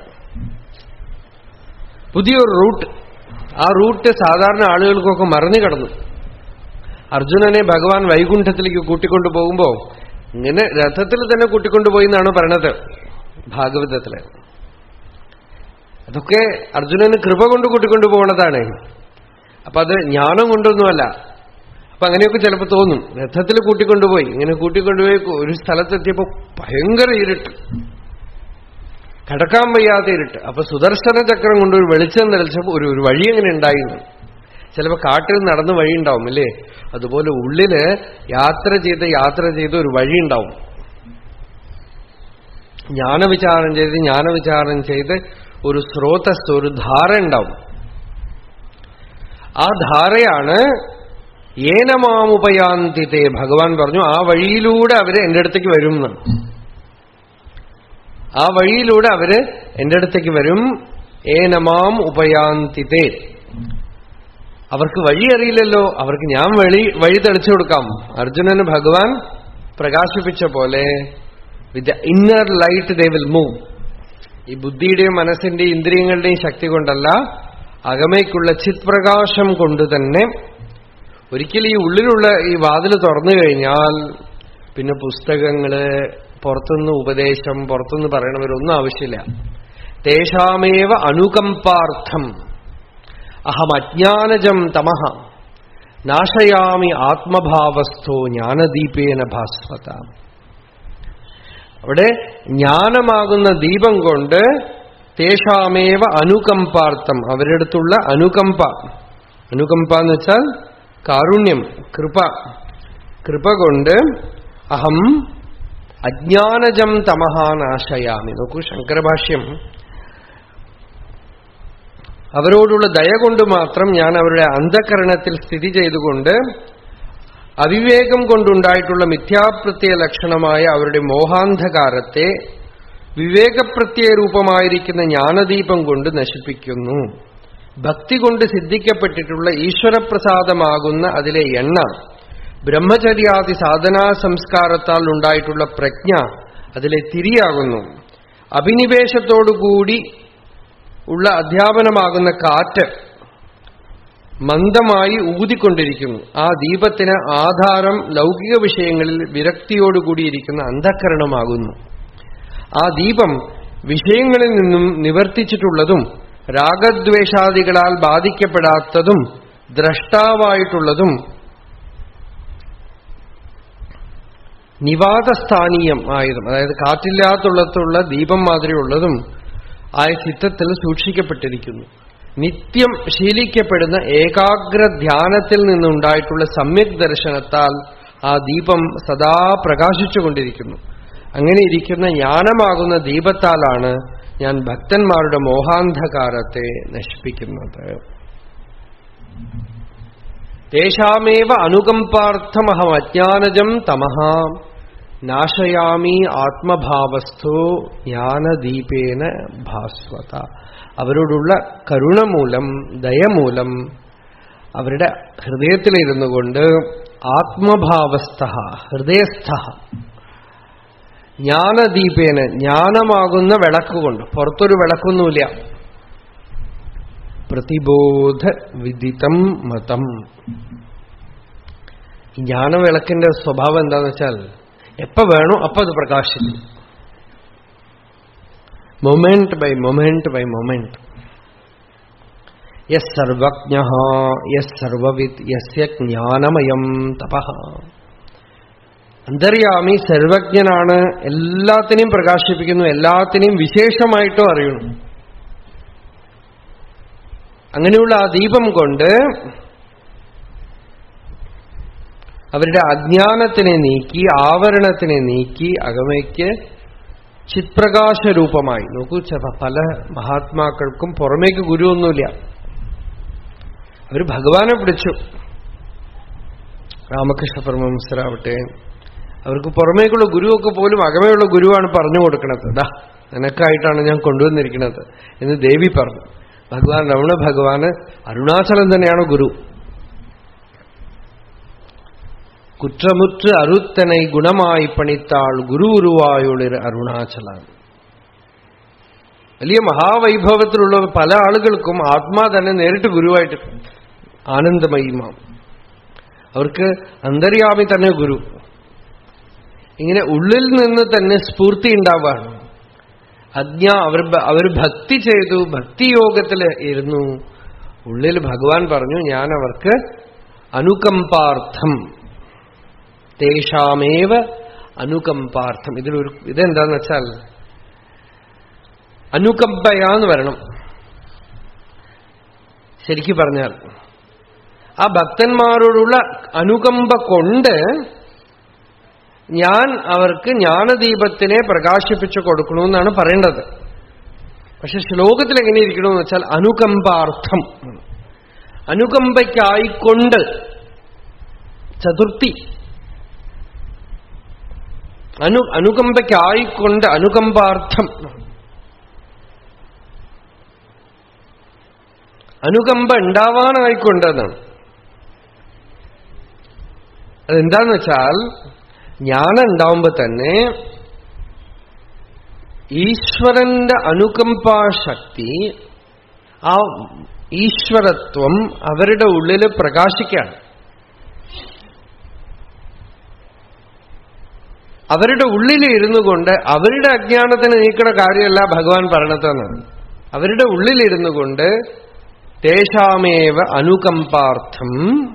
പുതിയൊരു റൂട്ട് ആ റൂട്ട് സാധാരണ ആളുകൾക്കൊക്കെ മറിഞ്ഞു കിടന്നു അർജുനനെ ഭഗവാൻ വൈകുണ്ഠത്തിലേക്ക് കൂട്ടിക്കൊണ്ടു പോകുമ്പോ ഇങ്ങനെ രഥത്തിൽ തന്നെ കൂട്ടിക്കൊണ്ടുപോയി എന്നാണ് പറയണത് ഭാഗവതത്തില് അതൊക്കെ അർജുനന് കൃപ കൊണ്ട് കൂട്ടിക്കൊണ്ടു പോകുന്നതാണ് അപ്പൊ അത് ജ്ഞാനം കൊണ്ടൊന്നുമല്ല അപ്പൊ അങ്ങനെയൊക്കെ ചിലപ്പോൾ തോന്നും രഥത്തിൽ കൂട്ടിക്കൊണ്ടുപോയി ഇങ്ങനെ കൂട്ടിക്കൊണ്ടുപോയി ഒരു സ്ഥലത്തെത്തിയപ്പോ ഭയങ്കര ഇരുട്ട് കടക്കാൻ വയ്യാത്ത ഇരുട്ട് അപ്പൊ സുദർശന ചക്രം കൊണ്ട് ഒരു വെളിച്ചം നിലച്ചപ്പോ ഒരു ഒരു വഴി എങ്ങനെ ഉണ്ടായിരുന്നു ചിലപ്പോ കാട്ടിൽ നടന്ന് വഴി ഉണ്ടാവും അല്ലേ അതുപോലെ ഉള്ളില് യാത്ര ചെയ്ത് യാത്ര ചെയ്ത് ഒരു വഴി ഉണ്ടാവും ജ്ഞാനവിചാരം ചെയ്ത് ജ്ഞാനവിചാരം ചെയ്ത് ഒരു സ്രോതസ് ഒരു ധാര ഉണ്ടാവും ആ ധാരയാണ് ഏനമാമുപയാന്തിത്തെ ഭഗവാൻ പറഞ്ഞു ആ വഴിയിലൂടെ അവര് എന്റെ അടുത്തേക്ക് വരും എന്ന് ആ വഴിയിലൂടെ അവര് എന്റെ അടുത്തേക്ക് വരും ഏനമാം ഉപയാന്തിത്തെ അവർക്ക് വഴി അറിയില്ലല്ലോ അവർക്ക് ഞാൻ വഴി വഴി തെളിച്ചു കൊടുക്കാം അർജുനന് ഭഗവാൻ പ്രകാശിപ്പിച്ച പോലെ with inner light they will move ഈ ബുദ്ധിയുടെയും മനസ്സിന്റെയും ഇന്ദ്രിയങ്ങളുടെയും ശക്തി കൊണ്ടല്ല അകമയ്ക്കുള്ള ചിത്പ്രകാശം കൊണ്ട് തന്നെ ഒരിക്കലും ഈ ഉള്ളിലുള്ള ഈ വാതിൽ തുറന്നു കഴിഞ്ഞാൽ പിന്നെ പുസ്തകങ്ങള് പുറത്തുനിന്ന് ഉപദേശം പുറത്തുനിന്ന് പറയണവരൊന്നും ആവശ്യമില്ല തേഷാമേവ അനുകമ്പാർത്ഥം അഹം അജ്ഞാനജം തമഹ നാശയാമി ആത്മഭാവസ്ഥോ ജ്ഞാനദീപേന ഭാസ്വത അവിടെ ജ്ഞാനമാകുന്ന ദീപം കൊണ്ട് തേഷാമേവ അനുകമ്പാർത്ഥം അവരുടെ അടുത്തുള്ള അനുകമ്പ അനുകമ്പ എന്ന് വെച്ചാൽ കാരുണ്യം കൃപ കൃപ കൊണ്ട് അഹം അജ്ഞാനജം തമഹാനാശയാമി നോക്കൂ ശങ്കരഭാഷ്യം അവരോടുള്ള ദയ കൊണ്ട് മാത്രം ഞാൻ അവരുടെ അന്ധകരണത്തിൽ സ്ഥിതി ചെയ്തുകൊണ്ട് അവിവേകം കൊണ്ടുണ്ടായിട്ടുള്ള മിഥ്യാപ്രത്യയ ലക്ഷണമായ അവരുടെ മോഹാന്ധകാരത്തെ വിവേകപ്രത്യയ രൂപമായിരിക്കുന്ന ജ്ഞാനദീപം കൊണ്ട് നശിപ്പിക്കുന്നു ഭക്തി കൊണ്ട് സിദ്ധിക്കപ്പെട്ടിട്ടുള്ള ഈശ്വരപ്രസാദമാകുന്ന അതിലെ എണ്ണ ബ്രഹ്മചര്യാദി സാധനാ സംസ്കാരത്താൽ ഉണ്ടായിട്ടുള്ള പ്രജ്ഞ അതിലെ തിരിയാകുന്നു അഭിനിവേശത്തോടുകൂടി ഉള്ള അധ്യാപനമാകുന്ന കാറ്റ് മന്ദമായി ഊതിക്കൊണ്ടിരിക്കുന്നു ആ ദീപത്തിന് ആധാരം ലൗകിക വിഷയങ്ങളിൽ വിരക്തിയോടുകൂടിയിരിക്കുന്ന അന്ധക്കരണമാകുന്നു ആ ദീപം വിഷയങ്ങളിൽ നിന്നും നിവർത്തിച്ചിട്ടുള്ളതും രാഗദ്വേഷാദികളാൽ ബാധിക്കപ്പെടാത്തതും ദ്രഷ്ടാവായിട്ടുള്ളതും നിവാതസ്ഥാനീയം ആയതും അതായത് കാറ്റില്ലാത്തുള്ളത്തുള്ള ദീപം മാതിരിയുള്ളതും ആയ ചിത്തത്തിൽ സൂക്ഷിക്കപ്പെട്ടിരിക്കുന്നു നിത്യം ശീലിക്കപ്പെടുന്ന ഏകാഗ്ര ധ്യാനത്തിൽ നിന്നുണ്ടായിട്ടുള്ള സമ്യക് ദർശനത്താൽ ആ ദീപം സദാ പ്രകാശിച്ചുകൊണ്ടിരിക്കുന്നു അങ്ങനെ ഇരിക്കുന്ന ജ്ഞാനമാകുന്ന ദീപത്താലാണ് ഞാൻ ഭക്തന്മാരുടെ മോഹാന്ധകാരത്തെ നശിപ്പിക്കുന്നത് തേഷാമേവ അനുകമ്പാർത്ഥമഹം അജ്ഞാനജം തമഹ നാശയാമി ആത്മഭാവസ്ഥോ ജ്ഞാനദീപേന ഭാസ്വത അവരോടുള്ള കരുണ മൂലം ദയമൂലം അവരുടെ ഹൃദയത്തിലിരുന്നു കൊണ്ട് ആത്മഭാവസ്ഥ ഹൃദയസ്ഥ ജ്ഞാനദീപേന ജ്ഞാനമാകുന്ന വിളക്കുകൊണ്ട് പുറത്തൊരു വിളക്കൊന്നുമില്ല പ്രതിബോധ വിദിതം മതം ഈ ജ്ഞാനവിളക്കിന്റെ സ്വഭാവം എന്താന്ന് വെച്ചാൽ എപ്പോ വേണോ അപ്പൊ അത് പ്രകാശിക്കും moment by moment by moment യസ് സർവജ്ഞ യസ് സർവവിത് യസ്യ ജ്ഞാനമയം തപ അന്തര്യാമി സർവജ്ഞനാണ് എല്ലാത്തിനെയും പ്രകാശിപ്പിക്കുന്നു എല്ലാത്തിനെയും വിശേഷമായിട്ടും അറിയണം അങ്ങനെയുള്ള ആ ദീപം കൊണ്ട് അവരുടെ അജ്ഞാനത്തിനെ നീക്കി ആവരണത്തിനെ നീക്കി അകമയ്ക്ക് ചിത്പ്രകാശ രൂപമായി നോക്കൂ ച- പല മഹാത്മാക്കൾക്കും പുറമേക്ക് ഗുരുവൊന്നുമില്ല അവർ ഭഗവാനെ പിടിച്ചു രാമകൃഷ്ണ പരമഹംസരാവട്ടെ അവർക്ക് പുറമേക്കുള്ള ഗുരുവൊക്കെ പോലും അകമയുള്ള ഗുരുവാണ് പറഞ്ഞു കൊടുക്കുന്നത് ദാ നിനക്കായിട്ടാണ് ഞാൻ കൊണ്ടുവന്നിരിക്കുന്നത് എന്ന് ദേവി പറഞ്ഞു ഭഗവാൻ രമണ ഭഗവാന് അരുണാചലം തന്നെയാണ് ഗുരു കുற்றമുற்று അരുത്തனை ഗുണമായി പണിത്താൾ ഗുരു ഉരുവായുള്ളിൽ അരുണാചലാണ് വലിയ മഹാവൈഭവത്തിലുള്ള പല ആളുകൾക്കും ആത്മാ തന്നെ നേരിട്ട് ഗുരുവായിട്ട് ആനന്ദമയിമാം അവർക്ക് അന്തര്യാമി തന്നെ ഗുരു ഇങ്ങനെ ഉള്ളിൽ നിന്ന് തന്നെ സ്ഫൂർത്തി ഉണ്ടാവാണ് അജ്ഞ അവർ അവർ ഭക്തി ചെയ്തു ഭക്തിയോഗത്തിൽ ഇരുന്നു ഉള്ളിൽ ഭഗവാൻ പറഞ്ഞു ഞാൻ അവർക്ക് അനുകമ്പാർത്ഥം തേഷാമേവ അനുകമ്പാർത്ഥം ഇതിലൊരു ഇതെന്താന്ന് വെച്ചാൽ അനുകമ്പയാന്ന് വരണം ശരിക്കു പറഞ്ഞാൽ ആ ഭക്തന്മാരോടുള്ള അനുകമ്പ കൊണ്ട് ഞാൻ അവർക്ക് ജ്ഞാനദീപത്തിനെ പ്രകാശിപ്പിച്ചു കൊടുക്കണമെന്നാണ് പറയേണ്ടത് പക്ഷെ ശ്ലോകത്തിൽ എങ്ങനെ ഇരിക്കണമെന്ന് വെച്ചാൽ അനുകമ്പാർത്ഥം അനുകമ്പയ്ക്കായിക്കൊണ്ട് ചതുർത്ഥി അനു അനുകമ്പയ്ക്കായിക്കൊണ്ട് അനുകമ്പാർത്ഥം അനുകമ്പ ഉണ്ടാവാനായിക്കൊണ്ടെന്നാണ് അതെന്താന്ന് വെച്ചാൽ ജ്ഞാനം ഉണ്ടാവുമ്പോ തന്നെ ഈശ്വരന്റെ അനുകമ്പാശക്തി ആ ഈശ്വരത്വം അവരുടെ ഉള്ളിൽ പ്രകാശിക്കാണ് അവരുടെ ഉള്ളിൽ ഇരുന്നു കൊണ്ട് അവരുടെ അജ്ഞാനത്തിന് നീക്കണ കാര്യമല്ല ഭഗവാൻ പറഞ്ഞതെന്നാണ് അവരുടെ ഉള്ളിലിരുന്നു കൊണ്ട് തേഷാമേവ അനുകമ്പാർത്ഥം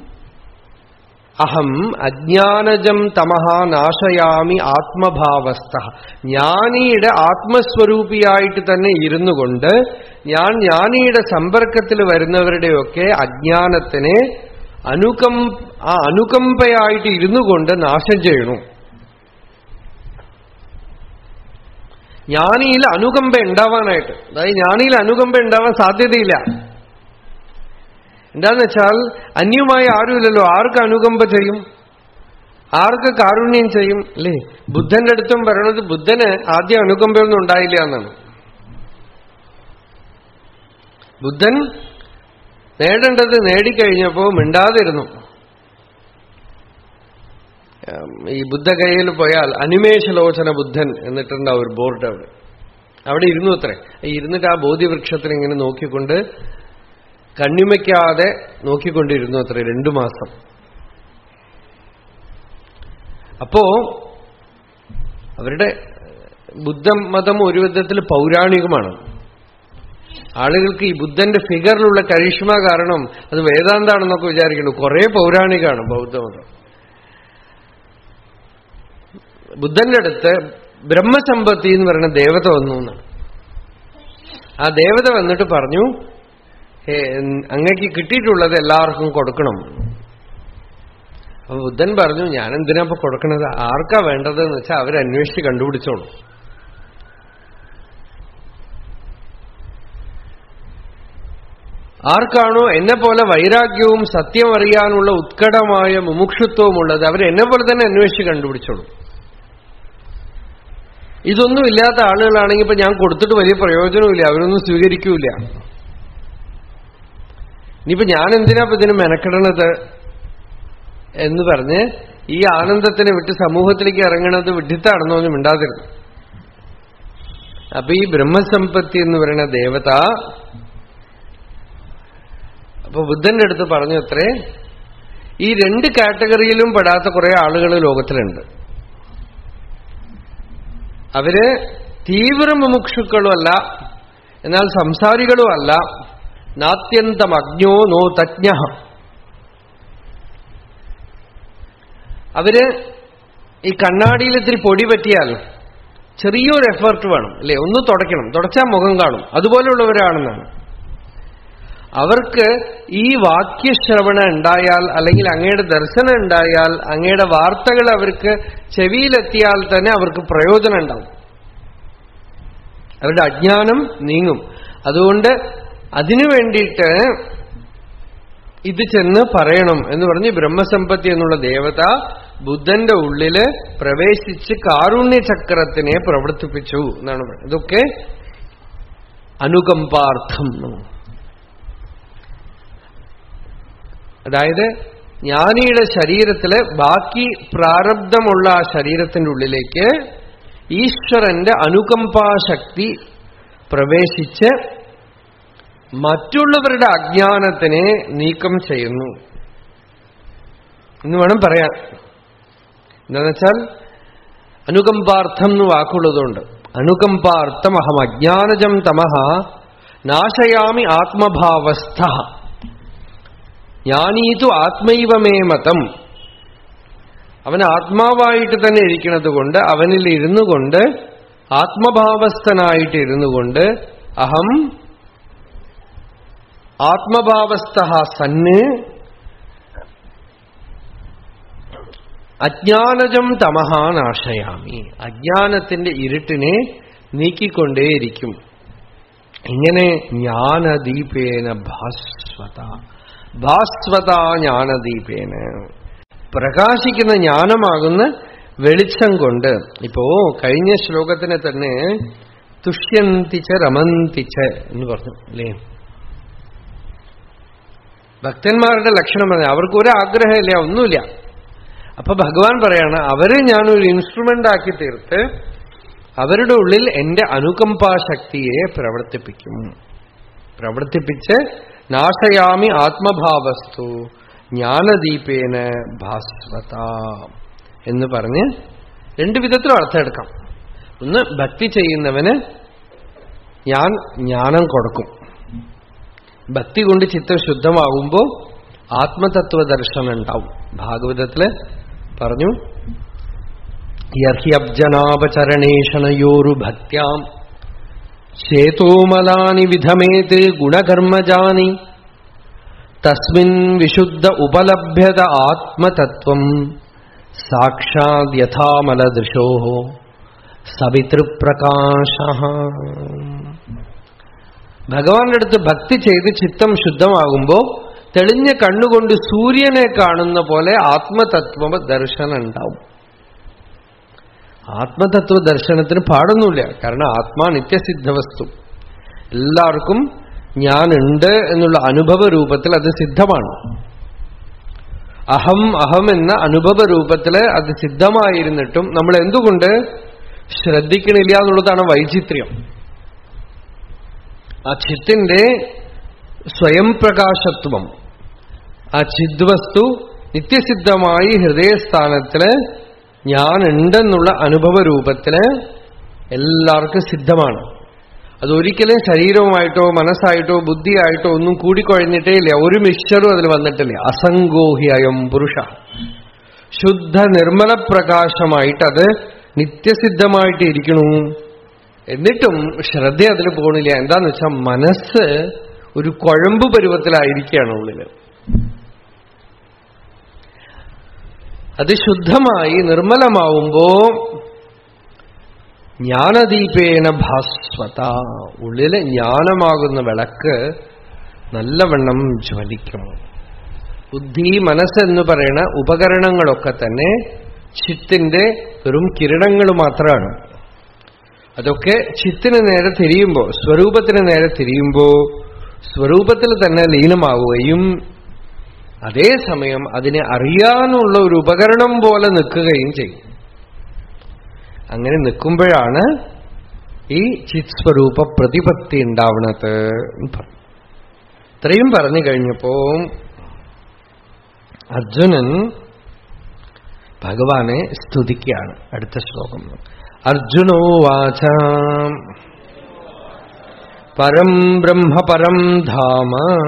അഹം അജ്ഞാനജം തമഹ നാശയാമി ആത്മഭാവസ്ഥ ജ്ഞാനിയുടെ ആത്മസ്വരൂപിയായിട്ട് തന്നെ ഇരുന്നു കൊണ്ട് ഞാൻ ജ്ഞാനിയുടെ സമ്പർക്കത്തിൽ വരുന്നവരുടെയൊക്കെ അജ്ഞാനത്തിനെ അനുകം ആ അനുകമ്പയായിട്ട് ഇരുന്നു കൊണ്ട് നാശം ചെയ്യണു ജ്ഞാനിയിൽ അനുകമ്പ ഉണ്ടാവാനായിട്ട് അതായത് ജ്ഞാനിയിൽ അനുകമ്പ ഉണ്ടാവാൻ സാധ്യതയില്ല എന്താന്ന് വെച്ചാൽ അന്യമായി ആരുമില്ലല്ലോ ആർക്ക് അനുകമ്പ ചെയ്യും ആർക്ക് കാരുണ്യം ചെയ്യും അല്ലേ ബുദ്ധന്റെ അടുത്തും പറയണത് ബുദ്ധന് ആദ്യം അനുകമ്പയൊന്നും ഉണ്ടായില്ല എന്നാണ് ബുദ്ധൻ നേടേണ്ടത് നേടിക്കഴിഞ്ഞപ്പോ മിണ്ടാതിരുന്നു ഈ ബുദ്ധഗയയിൽ പോയാൽ അനിമേഷലോചന ബുദ്ധൻ എന്നിട്ടുണ്ടാവും ഒരു ബോർഡ് അവിടെ അവിടെ ഇരുന്നു അത്രേ ഇരുന്നിട്ട് ആ ബോധ്യവൃക്ഷത്തിൽ ഇങ്ങനെ നോക്കിക്കൊണ്ട് കണ്ണിമയ്ക്കാതെ നോക്കിക്കൊണ്ടിരുന്നു അത്ര രണ്ടു മാസം അപ്പോ അവരുടെ ബുദ്ധമതം ഒരു വിധത്തിൽ പൗരാണികമാണ് ആളുകൾക്ക് ഈ ബുദ്ധന്റെ ഫിഗറിലുള്ള കരിഷ്മ കാരണം അത് വേദാന്താണെന്നൊക്കെ വിചാരിക്കുന്നു കുറെ പൗരാണികമാണ് ബൗദ്ധമതം ബുദ്ധന്റെ അടുത്ത് ബ്രഹ്മസമ്പത്തി എന്ന് പറയുന്ന ദേവത വന്നു എന്നാണ് ആ ദേവത വന്നിട്ട് പറഞ്ഞു "ഹേ, അങ്ങക്ക് കിട്ടിയിട്ടുള്ളത് എല്ലാവർക്കും കൊടുക്കണം അപ്പൊ ബുദ്ധൻ പറഞ്ഞു ഞാൻ എന്തിനാ ഇപ്പൊ കൊടുക്കണത് ആർക്കാ വേണ്ടതെന്ന് വെച്ചാൽ അവരന്വേഷിച്ച് കണ്ടുപിടിച്ചോളൂ ആർക്കാണോ എന്നെ പോലെ വൈരാഗ്യവും സത്യം അറിയാനുള്ള ഉത്കടമായ മുമുക്ഷുത്വവും ഉള്ളത് അവരെന്നെ പോലെ തന്നെ അന്വേഷിച്ച് കണ്ടുപിടിച്ചോളൂ ഇതൊന്നും ഇല്ലാത്ത ആളുകളാണെങ്കിൽ ഇപ്പൊ ഞാൻ കൊടുത്തിട്ട് വലിയ പ്രയോജനമില്ല അവരൊന്നും സ്വീകരിക്കൂല ഇനിയിപ്പോ ഞാൻ എന്തിനാ ഇപ്പൊ ഇതിന് മെനക്കെടണത് എന്ന് പറഞ്ഞ് ഈ ആനന്ദത്തിനെ വിട്ട് സമൂഹത്തിലേക്ക് ഇറങ്ങണത് വിഡിത്താണെന്നോ ഒന്നും മിണ്ടാതിരുന്നു അപ്പൊ ഈ ബ്രഹ്മസമ്പത്തി എന്ന് പറയുന്ന ദേവത അപ്പൊ ബുദ്ധന്റെ അടുത്ത് പറഞ്ഞു അത്രേ ഈ രണ്ട് കാറ്റഗറിയിലും പെടാത്ത കുറെ ആളുകൾ ലോകത്തിലുണ്ട് അവര് തീവ്ര മുമുക്ഷുക്കളുമല്ല എന്നാൽ സംസാരികളുമല്ല നാത്യന്തം അജ്ഞോ നോ തജ്ഞ അവര് ഈ കണ്ണാടിയിൽ ഇത്തിരി പൊടി പറ്റിയാൽ ചെറിയൊരു എഫേർട്ട് വേണം അല്ലേ ഒന്ന് തുടയ്ക്കണം തുടച്ചാൽ മുഖം കാണും അതുപോലെയുള്ളവരാണെന്നാണ് അവർക്ക് ഈ വാക്യശ്രവണം ഉണ്ടായാൽ അല്ലെങ്കിൽ അങ്ങയുടെ ദർശനം ഉണ്ടായാൽ അങ്ങയുടെ വാർത്തകൾ അവർക്ക് ചെവിയിലെത്തിയാൽ തന്നെ അവർക്ക് പ്രയോജനം ഉണ്ടാവും അവരുടെ അജ്ഞാനം നീങ്ങും അതുകൊണ്ട് അതിനു വേണ്ടിയിട്ട് ഇത് ചെന്ന് പറയണം എന്ന് പറഞ്ഞ് ബ്രഹ്മസമ്പത്തി എന്നുള്ള ദേവത ബുദ്ധന്റെ ഉള്ളില് പ്രവേശിച്ച് കാരുണ്യചക്രത്തിനെ പ്രവർത്തിപ്പിച്ചു എന്നാണ് പറയുന്നത് ഇതൊക്കെ അനുകമ്പാർത്ഥം അതായത് ജ്ഞാനിയുടെ ശരീരത്തില് ബാക്കി പ്രാരബ്ധമുള്ള ആ ശരീരത്തിന്റെ ഉള്ളിലേക്ക് ഈശ്വരന്റെ അനുകമ്പാശക്തി പ്രവേശിച്ച് മറ്റുള്ളവരുടെ അജ്ഞാനത്തിനെ നീക്കം ചെയ്യുന്നു എന്ന് വേണം പറയാൻ എന്താണെന്ന് വെച്ചാൽ അനുകമ്പാർത്ഥം എന്ന് വാക്കുള്ളതുകൊണ്ട് അനുകമ്പാർത്ഥം അഹം അജ്ഞാനജം തമഹ നാശയാമി ആത്മഭാവസ്ഥ ജ്ഞാനീതു ആത്മൈവമേ മതം അവൻ ആത്മാവായിട്ട് തന്നെ ഇരിക്കുന്നത് കൊണ്ട് അവനിൽ ഇരുന്നു കൊണ്ട് ആത്മഭാവസ്ഥനായിട്ട് ഇരുന്നു കൊണ്ട് അഹം ആത്മഭാവസ്ഥ സന്ന് അജ്ഞാനജം തമഹ നാശയാമി അജ്ഞാനത്തിന്റെ ഇരുട്ടിനെ നീക്കിക്കൊണ്ടേയിരിക്കും ഇങ്ങനെ ജ്ഞാനദീപേന ഭാസ്വത ഭാസ്വത ജ്ഞാനദീപേന പ്രകാശിക്കുന്ന ജ്ഞാനമാകുന്ന വെളിച്ചം കൊണ്ട് ഇപ്പോ കഴിഞ്ഞ ശ്ലോകത്തിനെ തന്നെ തുഷ്യന്തിച്ച രമന്തിച്ച എന്ന് പറഞ്ഞു അല്ലേ ഭക്തന്മാരുടെ ലക്ഷണം പറഞ്ഞ അവർക്ക് ഒരു ആഗ്രഹമില്ല ഒന്നുമില്ല അപ്പൊ ഭഗവാൻ പറയാണ് അവരെ ഞാനൊരു ഇൻസ്ട്രുമെന്റ് ആക്കി തീർത്ത് അവരുടെ ഉള്ളിൽ എന്റെ അനുകമ്പാശക്തിയെ പ്രവർത്തിപ്പിക്കും പ്രവർത്തിപ്പിച്ച് നാശയാമി ആത്മഭാവസ്തു ജ്ഞാനദീപേന ഭാസ്വത എന്ന് പറഞ്ഞ് രണ്ടു വിധത്തിലും അർത്ഥം എടുക്കാം ഒന്ന് ഭക്തി ചെയ്യുന്നവന് ഞാൻ ജ്ഞാനം കൊടുക്കും ഭക്തി കൊണ്ട് ചിത്തം ശുദ്ധമാകുമ്പോൾ ആത്മതത്വ ദർശനം ഉണ്ടാവും ഭാഗവതത്തില് പറഞ്ഞു യർഹ്യബ്ജനാപചരണേഷണയോരു ഭക്യാം ചേതോമലാനി വിധമേത് ഗുണകർമ്മജാനി തസ്മിൻ വിശുദ്ധ ഉപലഭ്യത ആത്മതത്വം സാക്ഷാത് യഥാമലദൃശോ സവിതൃപ്രകാശ ഭഗവാന്റെ അടുത്ത് ഭക്തി ചെയ്ത് ചിത്തം ശുദ്ധമാകുമ്പോ തെളിഞ്ഞ കണ്ണുകൊണ്ട് സൂര്യനെ കാണുന്ന പോലെ ആത്മതത്വ ദർശനം ഉണ്ടാവും ആത്മതത്വ ദർശനത്തിന് പാടൊന്നുമില്ല കാരണം ആത്മാ നിത്യസിദ്ധ വസ്തു എല്ലാവർക്കും ഞാനുണ്ട് എന്നുള്ള അനുഭവ രൂപത്തിൽ അത് സിദ്ധമാണ് അഹം അഹം എന്ന അനുഭവ രൂപത്തിൽ അത് സിദ്ധമായിരുന്നിട്ടും നമ്മൾ എന്തുകൊണ്ട് ശ്രദ്ധിക്കണില്ല എന്നുള്ളതാണ് വൈചിത്ര്യം ആ ചിത്തിന്റെ സ്വയം പ്രകാശത്വം ആ ചിദ്വസ്തു നിത്യസിദ്ധമായി ഹൃദയസ്ഥാനത്തില് ഞാനുണ്ടെന്നുള്ള അനുഭവ രൂപത്തില് എല്ലാവർക്കും സിദ്ധമാണ് അതൊരിക്കലും ശരീരവുമായിട്ടോ മനസ്സായിട്ടോ ബുദ്ധിയായിട്ടോ ഒന്നും കൂടിക്കൊഴഞ്ഞിട്ടേ ഇല്ല ഒരു മിക്സ്ചറും അതിൽ വന്നിട്ടില്ല അസംഗോഹിയായം പുരുഷ ശുദ്ധ നിർമ്മല പ്രകാശമായിട്ട് അത് നിത്യസിദ്ധമായിട്ട് ഇരിക്കണു എന്നിട്ടും ശ്രദ്ധ അതിൽ പോണില്ല എന്താന്ന് വെച്ചാൽ മനസ്സ് ഒരു കുഴമ്പ് പരുവത്തിലായിരിക്കുകയാണ് ഉള്ളില് അത് ശുദ്ധമായി നിർമ്മലമാവുമ്പോ ജ്ഞാനദീപേന ഭാസ്വത ഉള്ളില് ജ്ഞാനമാകുന്ന വിളക്ക് നല്ലവണ്ണം ജ്വലിക്കും ബുദ്ധി മനസ്സെന്ന് പറയുന്ന ഉപകരണങ്ങളൊക്കെ തന്നെ ചിത്തിന്റെ വെറും കിരണങ്ങൾ മാത്രമാണ് അതൊക്കെ ചിത്തിന് നേരെ തിരിയുമ്പോ സ്വരൂപത്തിന് നേരെ തിരിയുമ്പോ സ്വരൂപത്തിൽ തന്നെ ലീനമാവുകയും അതേസമയം അതിനെ അറിയാനുള്ള ഒരു ഉപകരണം പോലെ നിൽക്കുകയും ചെയ്യും അങ്ങനെ നിൽക്കുമ്പോഴാണ് ഈ ചിത്സ്വരൂപ പ്രതിപത്തി ഉണ്ടാവണത് എന്ന് പറഞ്ഞു ഇത്രയും പറഞ്ഞു കഴിഞ്ഞപ്പോ അർജുനൻ ഭഗവാനെ സ്തുതിക്കുകയാണ് അടുത്ത ശ്ലോകം അർജുനോ വാച പരം ബ്രഹ്മ പരം ധാമ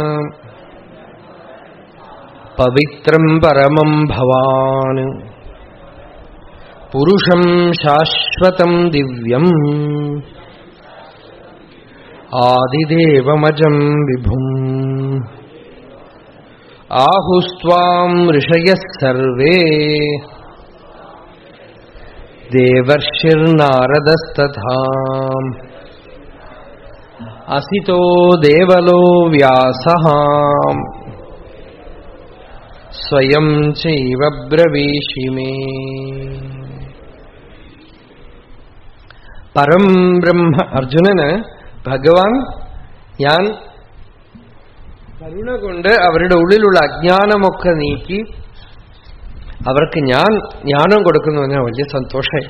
പവിത്രം പരമം ഭവാൻ പുരുഷം ശാശ്വതം ദിവ്യം ആദിദേവമജം വിഭും ആഹുസ്വാം ഋഷയ സർവേ ദേവർഷിർനാരദസ്തഥാ അസിതോ ദേവലോ വ്യാസ സ്വയം ചൈവ ബ്രവീഷി മേ പരം ബ്രഹ്മ അർജുനന് ഭഗവാൻ ഞാൻ കരുണ കൊണ്ട് അവരുടെ ഉള്ളിലുള്ള അജ്ഞാനമൊക്കെ നീക്കി അവർക്ക് ഞാൻ ജ്ഞാനം കൊടുക്കുന്നു പറഞ്ഞാൽ വലിയ സന്തോഷമായി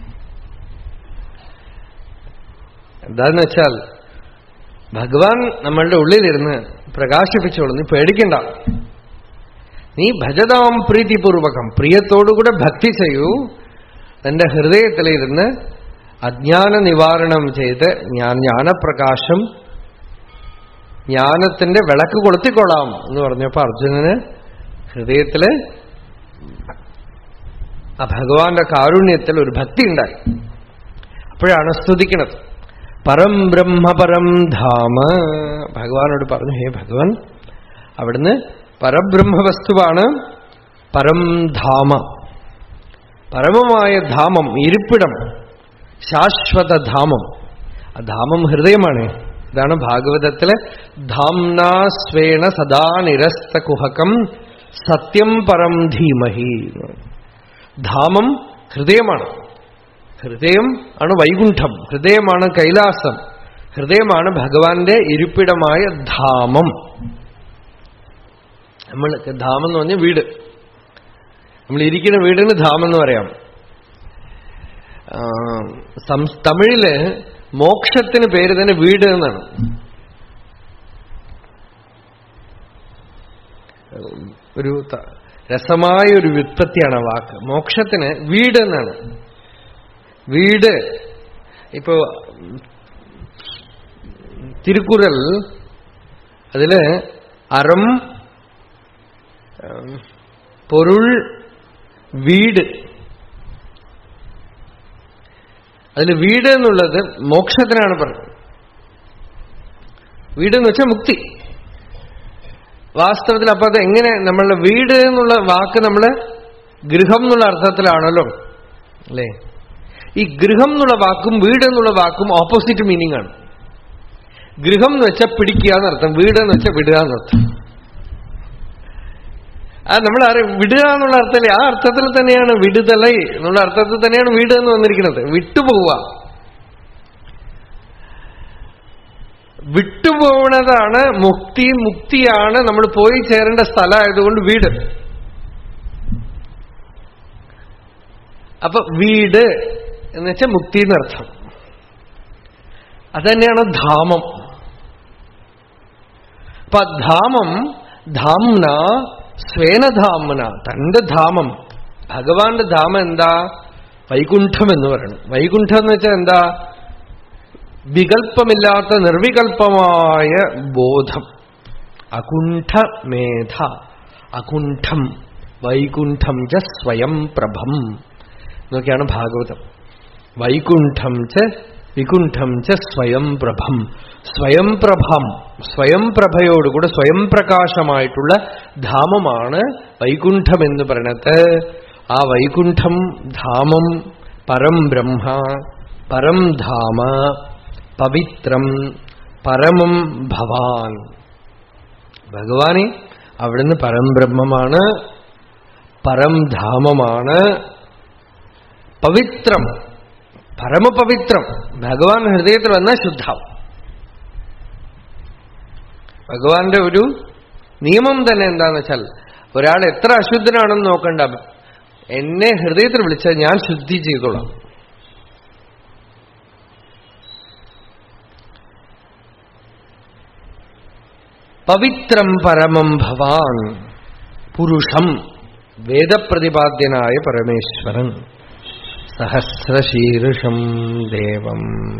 എന്താന്ന് വെച്ചാൽ ഭഗവാൻ നമ്മളുടെ ഉള്ളിലിരുന്ന് പ്രകാശിപ്പിച്ചോളൂ നീ പേടിക്കണ്ട നീ ഭജതാം പ്രീതിപൂർവകം പ്രിയത്തോടുകൂടെ ഭക്തി ചെയ്യൂ തന്റെ ഹൃദയത്തിലിരുന്ന് അജ്ഞാന നിവാരണം ചെയ്ത് ഞാൻ ജ്ഞാനപ്രകാശം ജ്ഞാനത്തിന്റെ വിളക്ക് കൊളുത്തിക്കൊള്ളാം എന്ന് പറഞ്ഞപ്പോ അർജുനന് ഹൃദയത്തില് ആ ഭഗവാന്റെ കാരുണ്യത്തിൽ ഒരു ഭക്തി ഉണ്ടായി അപ്പോഴാണ് സ്തുതിക്കുന്നത് പരം ബ്രഹ്മ പരം ധാമ ഭഗവാനോട് പറഞ്ഞു ഹേ ഭഗവാൻ അവിടുന്ന് പരബ്രഹ്മവസ്തുവാണ് പരം ധാമ പരമമായ ധാമം ഇരിപ്പിടം ശാശ്വത ധാമം ആ ധാമം ഹൃദയമാണ് ഇതാണ് ഭാഗവതത്തിലെ ധാംനാ സ്വേണ സദാ നിരസ്ത കുഹകം സത്യം പരം ധീമഹി ധാമം ഹൃദയമാണ് ഹൃദയം ആണ് വൈകുണ്ഠം ഹൃദയമാണ് കൈലാസം ഹൃദയമാണ് ഭഗവാന്റെ ഇരിപ്പിടമായ ധാമം നമ്മൾ ധാമം എന്ന് പറഞ്ഞാൽ വീട് നമ്മൾ ഇരിക്കുന്ന വീടിന് ധാമം എന്ന് പറയാം തമിഴില് മോക്ഷത്തിന് പേര് തന്നെ വീട് എന്നാണ് ഒരു രസമായ ഒരു വ്യുത്പത്തിയാണ് ആ വാക്ക് മോക്ഷത്തിന് വീട് എന്നാണ് വീട് ഇപ്പോ തിരുക്കുറൽ അതില് അறம் പൊരുൾ വീട് അതിൽ വീട് എന്നുള്ളത് മോക്ഷത്തിനാണ് പറയുന്നത് വീട് എന്ന് വെച്ചാൽ മുക്തി വാസ്തവത്തിൽ അപ്പൊ അത് എങ്ങനെ നമ്മളുടെ വീട് എന്നുള്ള വാക്ക് നമ്മള് ഗൃഹം എന്നുള്ള അർത്ഥത്തിലാണല്ലോ അല്ലേ ഈ ഗൃഹം എന്നുള്ള വാക്കും വീട് എന്നുള്ള വാക്കും ഓപ്പോസിറ്റ് മീനിങ് ആണ് ഗൃഹം എന്ന് വെച്ചാൽ പിടിക്കുക എന്നർത്ഥം വീട് എന്ന് വെച്ചാൽ വിടുക എന്നർത്ഥം ആ നമ്മൾ അറിയാം വിടുക എന്നുള്ള അർത്ഥത്തിൽ ആ അർത്ഥത്തിൽ തന്നെയാണ് വിടുതലൈ എന്നുള്ള അർത്ഥത്തിൽ തന്നെയാണ് വീട് എന്ന് വന്നിരിക്കുന്നത് വിട്ടുപോവുക വിട്ടുപോകുന്നതാണ് മുക്തി മുക്തിയാണ് നമ്മൾ പോയി ചേരേണ്ട സ്ഥലമായതുകൊണ്ട് വീട് അപ്പൊ വീട് എന്ന് വെച്ചാൽ മുക്തി എന്നർത്ഥം അതന്നെയാണ് ധാമം അപ്പൊ ആ ധാമം ധാംന സ്വേനധാമന തന്റെ ധാമം ഭഗവാന്റെ ധാമം എന്താ വൈകുണ്ഠം എന്ന് പറയണം വൈകുണ്ഠം എന്ന് വെച്ചാൽ എന്താ വികല്പമില്ലാത്ത നിർവികൽപമായ ബോധം അകുണ്ഠമേധ അകുണ്ഠം വൈകുണ്ഠം ച സ്വയം പ്രഭം എന്നൊക്കെയാണ് ഭാഗവതം വൈകുണ്ഠം ച വികുണ്ഠം ച സ്വയം പ്രഭം സ്വയം പ്രഭം സ്വയം പ്രഭയോടുകൂടെ സ്വയം പ്രകാശമായിട്ടുള്ള ധാമമാണ് വൈകുണ്ഠം എന്ന് പറയണത് ആ വൈകുണ്ഠം ധാമം പരം ബ്രഹ്മ പരം ധാമ പവിത്രം പരമം ഭവാൻ ഭഗവാനെ അവിടുന്ന് പരംബ്രഹ്മമാണ് പരംധാമമാണ് പവിത്രം പരമപവിത്രം ഭഗവാൻ ഹൃദയത്തിൽ വന്നാൽ ശുദ്ധാവും ഭഗവാന്റെ ഒരു നിയമം തന്നെ എന്താന്ന് വെച്ചാൽ ഒരാൾ എത്ര അശുദ്ധനാണെന്ന് നോക്കണ്ട എന്നെ ഹൃദയത്തിൽ വിളിച്ചാൽ ഞാൻ ശുദ്ധി ചെയ്തോളാം പവിത്രം പരമം ഭവാൻ പുരുഷം വേദപ്രതിപാദ്യനായ പരമേശ്വരൻ സഹസ്രശീർഷം ദേവം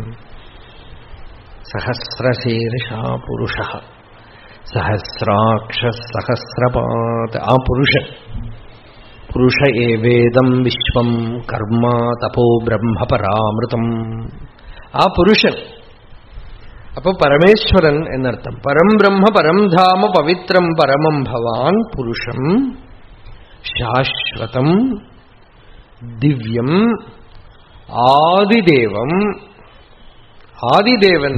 സഹസ്രശീർഷാ പുരുഷ സഹസ്രാക്ഷ സഹസ്രപാത ആ പുരുഷൻ പുരുഷ ഏവേദം വിശ്വം കർമ്മ തപോ ബ്രഹ്മപരാമൃതം ആ പുരുഷൻ അപ്പൊ പരമേശ്വരൻ എന്നർത്ഥം പരം ബ്രഹ്മ പരം ധാമ പവിത്രം പരമം ഭവാൻ പുരുഷം ശാശ്വതം ദിവ്യം ആദിദേവം ആദിദേവൻ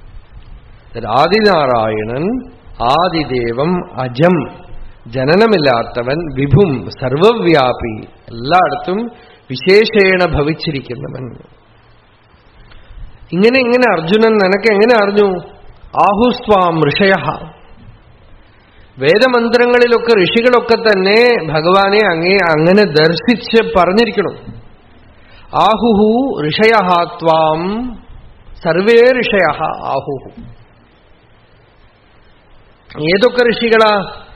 ആദിനാരായണൻ ആദിദേവം അജം ജനനമില്ലാത്തവൻ വിഭും സർവവ്യാപി എല്ലായിടത്തും വിശേഷേണ ഭവിച്ചിരിക്കുന്നവൻ ഇങ്ങനെ ഇങ്ങനെ അർജുനൻ നിനക്ക് എങ്ങനെ അറിഞ്ഞു ആഹുസ്വാം ഋഷയ വേദമന്ത്രങ്ങളിലൊക്കെ ഋഷികളൊക്കെ തന്നെ ഭഗവാനെ അങ്ങേ അങ്ങനെ ദർശിച്ച് പറഞ്ഞിരിക്കണം ആഹുഹു ഋഷയ ത്വാം സർവേ ഋഷയ ആഹുഹു ഏതൊക്കെ ഋഷികളാ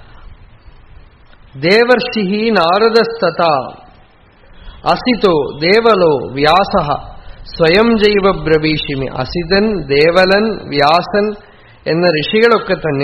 ദേവർഷി നാരദസ്തത അസിതോ ദേവലോ വ്യാസ സ്വയം ജൈവ ബ്രവീഷിമി അസിതൻ ദേവലൻ വ്യാസൻ എന്ന ഋഷികളൊക്കെ തന്നെ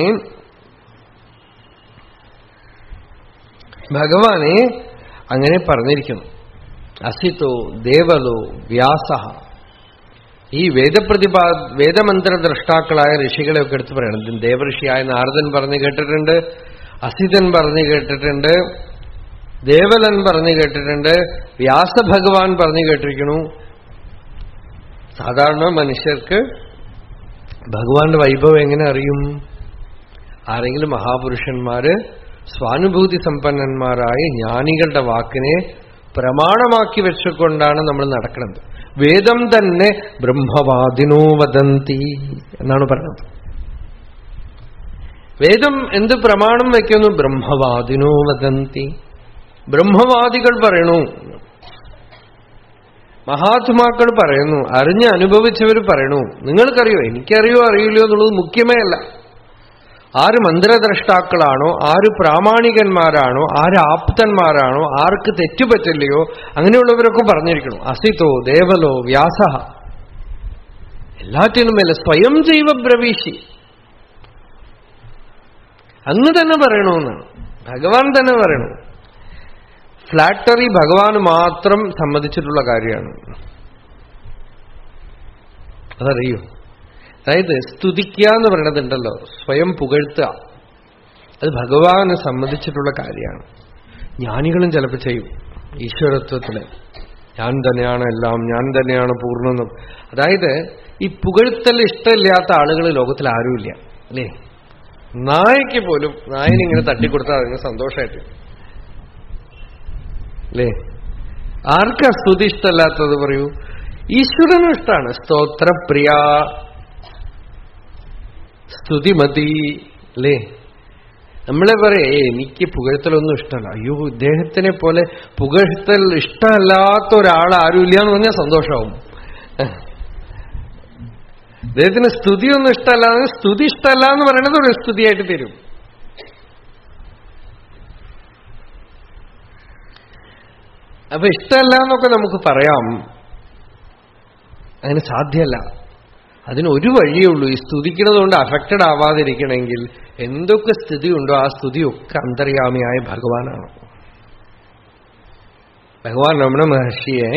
ഭഗവാനെ അങ്ങനെ പറഞ്ഞിരിക്കുന്നു അസിതോ ദേവലോ വ്യാസ ഈ വേദപ്രതിപാ വേദമന്ത്ര ദ്രഷ്ടാക്കളായ ഋഷികളെയൊക്കെ എടുത്ത് പറയണം ദേവഋഷിയായ നാരദൻ പറഞ്ഞു കേട്ടിട്ടുണ്ട് അസിതൻ പറഞ്ഞു കേട്ടിട്ടുണ്ട് ദേവലൻ പറഞ്ഞു കേട്ടിട്ടുണ്ട് വ്യാസഭഗവാൻ പറഞ്ഞു കേട്ടിരിക്കണു സാധാരണ മനുഷ്യർക്ക് ഭഗവാന്റെ വൈഭവം എങ്ങനെ അറിയും ആരെങ്കിലും മഹാപുരുഷന്മാര് സ്വാനുഭൂതി സമ്പന്നന്മാരായ ജ്ഞാനികളുടെ വാക്കിനെ പ്രമാണമാക്കി വെച്ചുകൊണ്ടാണ് നമ്മൾ നടക്കുന്നത് വേദം തന്നെ ബ്രഹ്മവാദിനോ വദന്തി എന്നാണ് പറയുന്നത് വേദം എന്ത് പ്രമാണം വയ്ക്കുന്നു ബ്രഹ്മവാദിനോ വദന്തി ബ്രഹ്മവാദികൾ പറയണു മഹാത്മാക്കൾ പറയുന്നു അറിഞ്ഞ് അനുഭവിച്ചവർ പറയണു നിങ്ങൾക്കറിയോ എനിക്കറിയോ അറിയില്ലോ എന്നുള്ളത് മുഖ്യമേ അല്ല ആര് മന്ത്രദ്രഷ്ടാക്കളാണോ ആര് പ്രാമാണികന്മാരാണോ ആര് ആപ്തന്മാരാണോ ആർക്ക് തെറ്റുപറ്റില്ലയോ അങ്ങനെയുള്ളവരൊക്കെ പറഞ്ഞിരിക്കണം അസിതോ ദേവലോ വ്യാസ എല്ലാറ്റിനും മേലെ സ്വയം ജൈവ ബ്രവീഷി അങ്ങ് തന്നെ പറയണമെന്നാണ് ഭഗവാൻ തന്നെ പറയണു ഫ്ലാറ്ററി ഭഗവാന് മാത്രം സമ്മതിച്ചിട്ടുള്ള കാര്യമാണ് അതറിയോ അതായത് സ്തുതിക്കുക എന്ന് പറയണതുണ്ടല്ലോ സ്വയം പുകഴ്ത്തുക അത് ഭഗവാന് സമ്മതിച്ചിട്ടുള്ള കാര്യമാണ് ജ്ഞാനികളും ചിലപ്പോൾ ചെയ്യും ഈശ്വരത്വത്തില് ഞാൻ തന്നെയാണ് എല്ലാം ഞാൻ തന്നെയാണ് പൂർണ്ണെന്നും അതായത് ഈ പുകഴ്ത്തൽ ഇഷ്ടമില്ലാത്ത ആളുകൾ ലോകത്തിൽ ആരുമില്ല അല്ലേ നായയ്ക്ക് പോലും നായനിങ്ങനെ തട്ടിക്കൊടുത്താൽ അതിന് സന്തോഷമായിട്ട് അല്ലേ ആർക്കാ സ്തുതി ഇഷ്ടമല്ലാത്തത് പറയൂ ഈശ്വരനും ഇഷ്ടമാണ് സ്തോത്രപ്രിയ സ്തുതിമതി അല്ലേ നമ്മളെ പറയേ എനിക്ക് പുകഴ്ത്തലൊന്നും ഇഷ്ടമല്ല അയ്യോ ഇദ്ദേഹത്തിനെ പോലെ പുകഴ്ത്തൽ ഇഷ്ടമല്ലാത്ത ഒരാൾ ആരുമില്ല എന്ന് പറഞ്ഞാൽ സന്തോഷമാവും അദ്ദേഹത്തിന് സ്തുതിയൊന്നും ഇഷ്ടമല്ല സ്തുതി ഇഷ്ടമല്ല എന്ന് പറയുന്നത് ഒരു സ്തുതിയായിട്ട് തരും അപ്പൊ ഇഷ്ടമല്ല എന്നൊക്കെ നമുക്ക് പറയാം അങ്ങനെ സാധ്യമല്ല അതിന് ഒരു വഴിയേ ഉള്ളൂ ഈ സ്തുതിക്കുന്നത് കൊണ്ട് അഫക്റ്റഡ് ആവാതിരിക്കണമെങ്കിൽ എന്തൊക്കെ സ്ഥിതിയുണ്ടോ ആ സ്തുതിയൊക്കെ അന്തര്യാമിയായ ഭഗവാനാണ് ഭഗവാൻ രമണ മഹർഷിയെ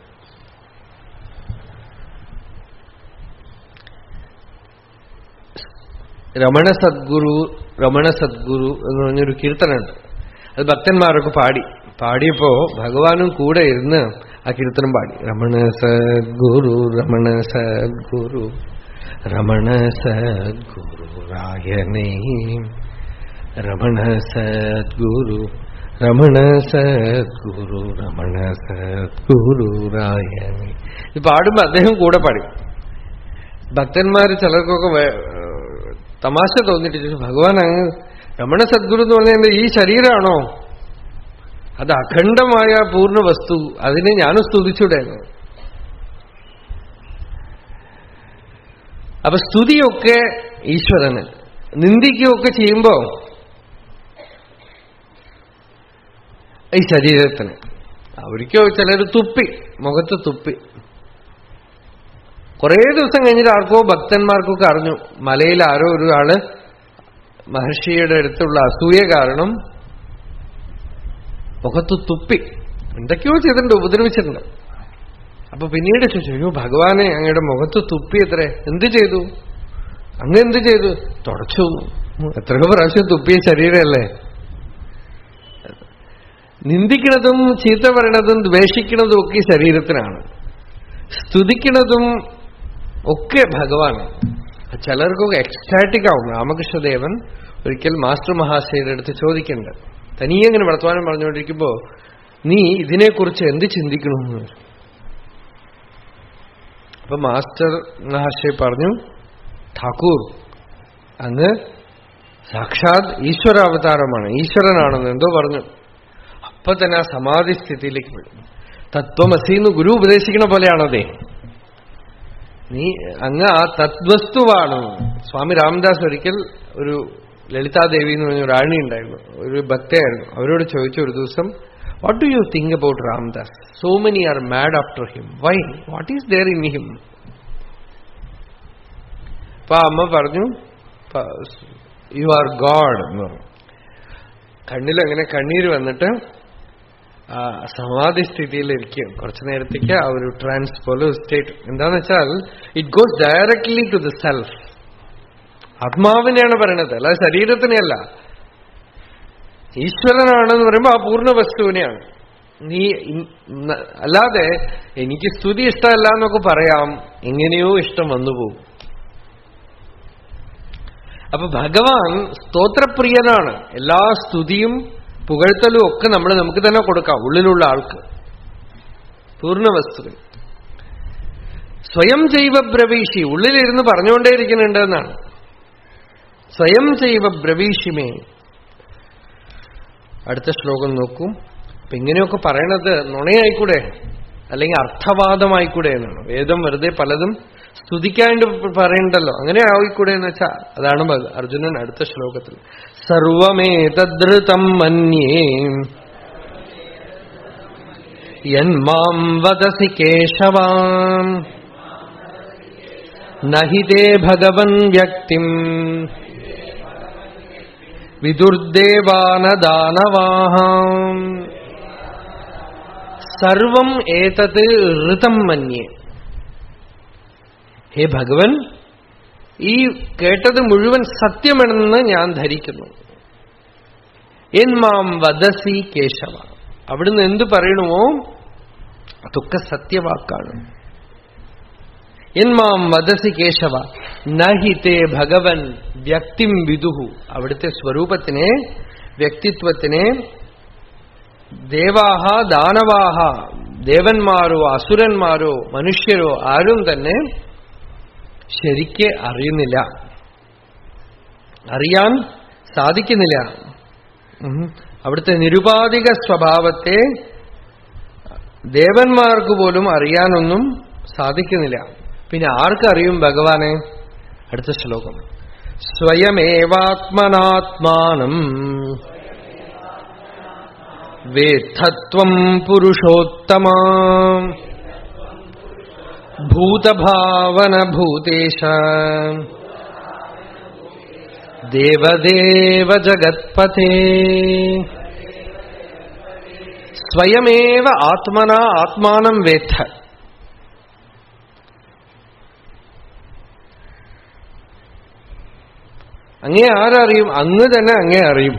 രമണ സദ്ഗുരു രമണ സദ്ഗുരു എന്ന് പറഞ്ഞൊരു കീർത്തനുണ്ട് അത് ഭക്തന്മാരൊക്കെ പാടി പാടിയപ്പോ ഭഗവാനും കൂടെ ഇരുന്ന് ആ കീർത്തനം പാടി രമണ സദ്ഗുരു രമണ സദ്ഗുരു രമണ സദ്ഗുരു രായനേ രമണ സദ്ഗുരു രമണ സദ്ഗുരു രമണ സദ്ഗുരു രായനേ ഇത് പാടുമ്പോ അദ്ദേഹം കൂടെ പാടി ഭക്തന്മാര് ചിലർക്കൊക്കെ വേ- തമാശ തോന്നിട്ട് ചോദിച്ചു, ഭഗവാൻ അങ്ങ് രമണ സദ്ഗുരു എന്ന് പറഞ്ഞാൽ ഈ ശരീരമാണോ അത് അഖണ്ഡമായ പൂർണ്ണ വസ്തു അതിനെ ഞാനും സ്തുതിച്ചൂടെ എന്ന്. അപ്പൊ സ്തുതിയൊക്കെ ഈശ്വരന് നിന്ദിക്കുകയൊക്കെ ചെയ്യുമ്പോ ഈ ശരീരത്തിന് ഒരിക്കോ ചിലർ തുപ്പി മുഖത്ത് തുപ്പി കുറേ ദിവസം കഴിഞ്ഞിട്ട് ആർക്കോ ഭക്തന്മാർക്കൊക്കെ അറിഞ്ഞു മലയിൽ ആരോ ഒരാള് മഹർഷിയുടെ അടുത്തുള്ള അസൂയ കാരണം മുഖത്ത് തുപ്പി എന്തൊക്കെയോ ചെയ്തിട്ടുണ്ട് ഉപദ്രവിച്ചിട്ടുണ്ട് അപ്പൊ പിന്നീട് ചോദിച്ചു അയ്യോ ഭഗവാനെ അങ്ങയുടെ മുഖത്ത് തുപ്പി എത്രേ എന്ത് ചെയ്തു അങ്ങ് എന്ത് ചെയ്തു തുടച്ചു എത്രയോ പ്രാവശ്യം തുപ്പിയ ശരീരമല്ലേ നിന്ദിക്കണതും ചീത്ത പറയണതും ദ്വേഷിക്കണതും ഒക്കെ ഈ ശരീരത്തിനാണ് സ്തുതിക്കണതും ഒക്കെ ഭഗവാൻ ചിലർക്കൊക്കെ എക്സ്റ്റാറ്റിക് ആവും രാമകൃഷ്ണദേവൻ ഒരിക്കൽ മാസ്റ്റർ മഹാശയുടെ അടുത്ത് ചോദിക്കുന്നുണ്ട് തനിയെ ഇങ്ങനെ വർത്തമാനം പറഞ്ഞുകൊണ്ടിരിക്കുമ്പോ നീ ഇതിനെക്കുറിച്ച് എന്ത് ചിന്തിക്കണമെന്ന് ചോദിച്ചു. അപ്പൊ മാസ്റ്റർ മഹാശയ പറഞ്ഞു ഠാക്കൂർ അങ്ങ് സാക്ഷാത് ഈശ്വരാവതാരമാണ് ഈശ്വരനാണെന്ന് എന്തോ പറഞ്ഞു അപ്പൊ തന്നെ ആ സമാധി സ്ഥിതിയിലേക്ക് വിടും തത്വമസീന്ന് ഗുരു ഉപദേശിക്കണ പോലെയാണതേ നീ അങ്ങ് ആ തദ്വസ്തുവാണ് സ്വാമി രാമദാസ് ഒരിക്കൽ ഒരു ലളിതാദേവി എന്ന് പറഞ്ഞ ഒരു റാണി ഉണ്ടായിരുന്നു ഒരു ഭക്തയായിരുന്നു അവരോട് ചോദിച്ചു ഒരു ദിവസം what do you think about Ramdas so many are mad after him why what is there in him അപ്പൊ ആ അമ്മ പറഞ്ഞു യു ആർ ഗോഡ് എന്ന് പറഞ്ഞു കണ്ണിലങ്ങനെ കണ്ണീര് വന്നിട്ട് ആ സമാധി സ്ഥിതിയിലിരിക്കും കുറച്ചു നേരത്തേക്ക് ആ ഒരു ട്രാൻസ് പോലെ സ്റ്റേറ്റ് എന്താന്ന് വെച്ചാൽ it goes directly to the self ആത്മാവിനെയാണ് പറയണത് അല്ലാതെ ശരീരത്തിനെയല്ല ഈശ്വരനാണെന്ന് പറയുമ്പോൾ ആ പൂർണ്ണ വസ്തുവിനെയാണ് നീ ഇൻ- ന- അല്ലാതെ എനിക്ക് സ്തുതി ഇഷ്ടമല്ല എന്നൊക്കെ പറയാം എങ്ങനെയോ ഇഷ്ടം വന്നുപോകും അപ്പൊ ഭഗവാൻ സ്തോത്രപ്രിയനാണ് എല്ലാ സ്തുതിയും പുകഴ്ത്തലും ഒക്കെ നമ്മൾ നമുക്ക് തന്നെ കൊടുക്കാം ഉള്ളിലുള്ള ആൾക്ക് പൂർണ്ണ വസ്തുവിൽ സ്വയം ചെയ്വ ബ്രവീഷി ഉള്ളിലിരുന്ന് പറഞ്ഞുകൊണ്ടേയിരിക്കുന്നുണ്ട് എന്നാണ് സ്വയം ചെയ്വ ബ്രവീഷിമേ അടുത്ത ശ്ലോകം നോക്കൂ അപ്പൊ ഇങ്ങനെയൊക്കെ പറയണത് നുണയായിക്കൂടെ അല്ലെങ്കിൽ അർത്ഥവാദമായിക്കൂടെ എന്നാണ് വേദം വെറുതെ പലതും സ്തുതിക്കാണ്ട് പറയണ്ടല്ലോ അങ്ങനെ ആയിക്കൂടെ എന്ന് വെച്ചാ അതാണ് ഭഗ- അർജുനൻ അടുത്ത ശ്ലോകത്തിൽ സർവമേ തദ്രുതം മന്യേ യന്മാം വദസി കേശവാം നഹി തേ ഭഗവൻ വ്യക്തിം വിദുർദേവാനദാനവാഹാം സർവം ഏതത് ഋതം മന്യേ ഹേ ഭഗവൻ ഈ കേട്ടത് മുഴുവൻ സത്യമെന്ന് ഞാൻ ധരിക്കുന്നു എന്മാം വദസി കേശവ അവിടുന്ന് എന്തു പറയണമോ അതൊക്കെ സത്യവാക്കാണ് എന്മാം വദസി കേശവ നഹി തേ ഭഗവൻ വ്യക്തിം വിദുഹു അവിടുത്തെ സ്വരൂപത്തിനെ വ്യക്തിത്വത്തിനെ ദേവാഹ ദാനവാഹ ദേവന്മാരോ അസുരന്മാരോ മനുഷ്യരോ ആരും തന്നെ ശരിക്ക് അറിയുന്നില്ല അറിയാൻ സാധിക്കുന്നില്ല ഉം. അവിടുത്തെ നിരുപാധിക സ്വഭാവത്തെ ദേവന്മാർക്ക് പോലും അറിയാനൊന്നും സാധിക്കുന്നില്ല പിന്നെ ആർക്കറിയും ഭഗവാനെ അടുത്ത ശ്ലോകം സ്വയമേവാത്മനാത്മാനം വേദ്ധത്വം പുരുഷോത്തമ ഭൂതഭാവന ഭൂതേശ ദേവദേവ ജഗത്പഥേ സ്വയമേവ ആത്മന ആത്മാനം വേദ്ധ അങ്ങേ ആരറിയും അങ്ങ് തന്നെ അങ്ങേ അറിയും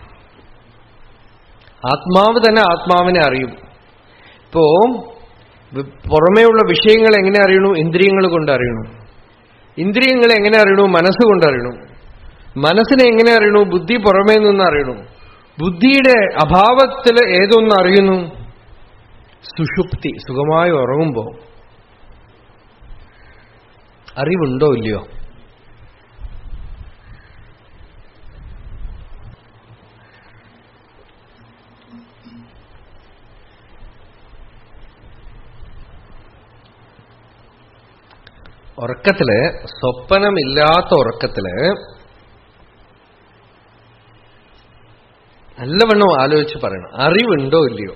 ആത്മാവ് തന്നെ ആത്മാവിനെ അറിയും ഇപ്പോ വി- പുറമേയുള്ള വിഷയങ്ങൾ എങ്ങനെ അറിയണു ഇന്ദ്രിയങ്ങൾ കൊണ്ട് അറിയണു ഇന്ദ്രിയങ്ങൾ എങ്ങനെ അറിയണു മനസ്സുകൊണ്ട് അറിയണു മനസ്സിനെ എങ്ങനെ അറിയണു ബുദ്ധി പുറമേ നിന്ന് അറിയണു ബുദ്ധിയുടെ അഭാവത്തിൽ ഏതൊന്ന് അറിയുന്നു സുഷുപ്തി സുഖമായി ഉറങ്ങുമ്പോ അറിവുണ്ടോ ഇല്ലയോ ഉറക്കത്തില് സ്വപ്നമില്ലാത്ത ഉറക്കത്തില് നല്ലവണ്ണം ആലോചിച്ച് പറയണം അറിവുണ്ടോ ഇല്ലയോ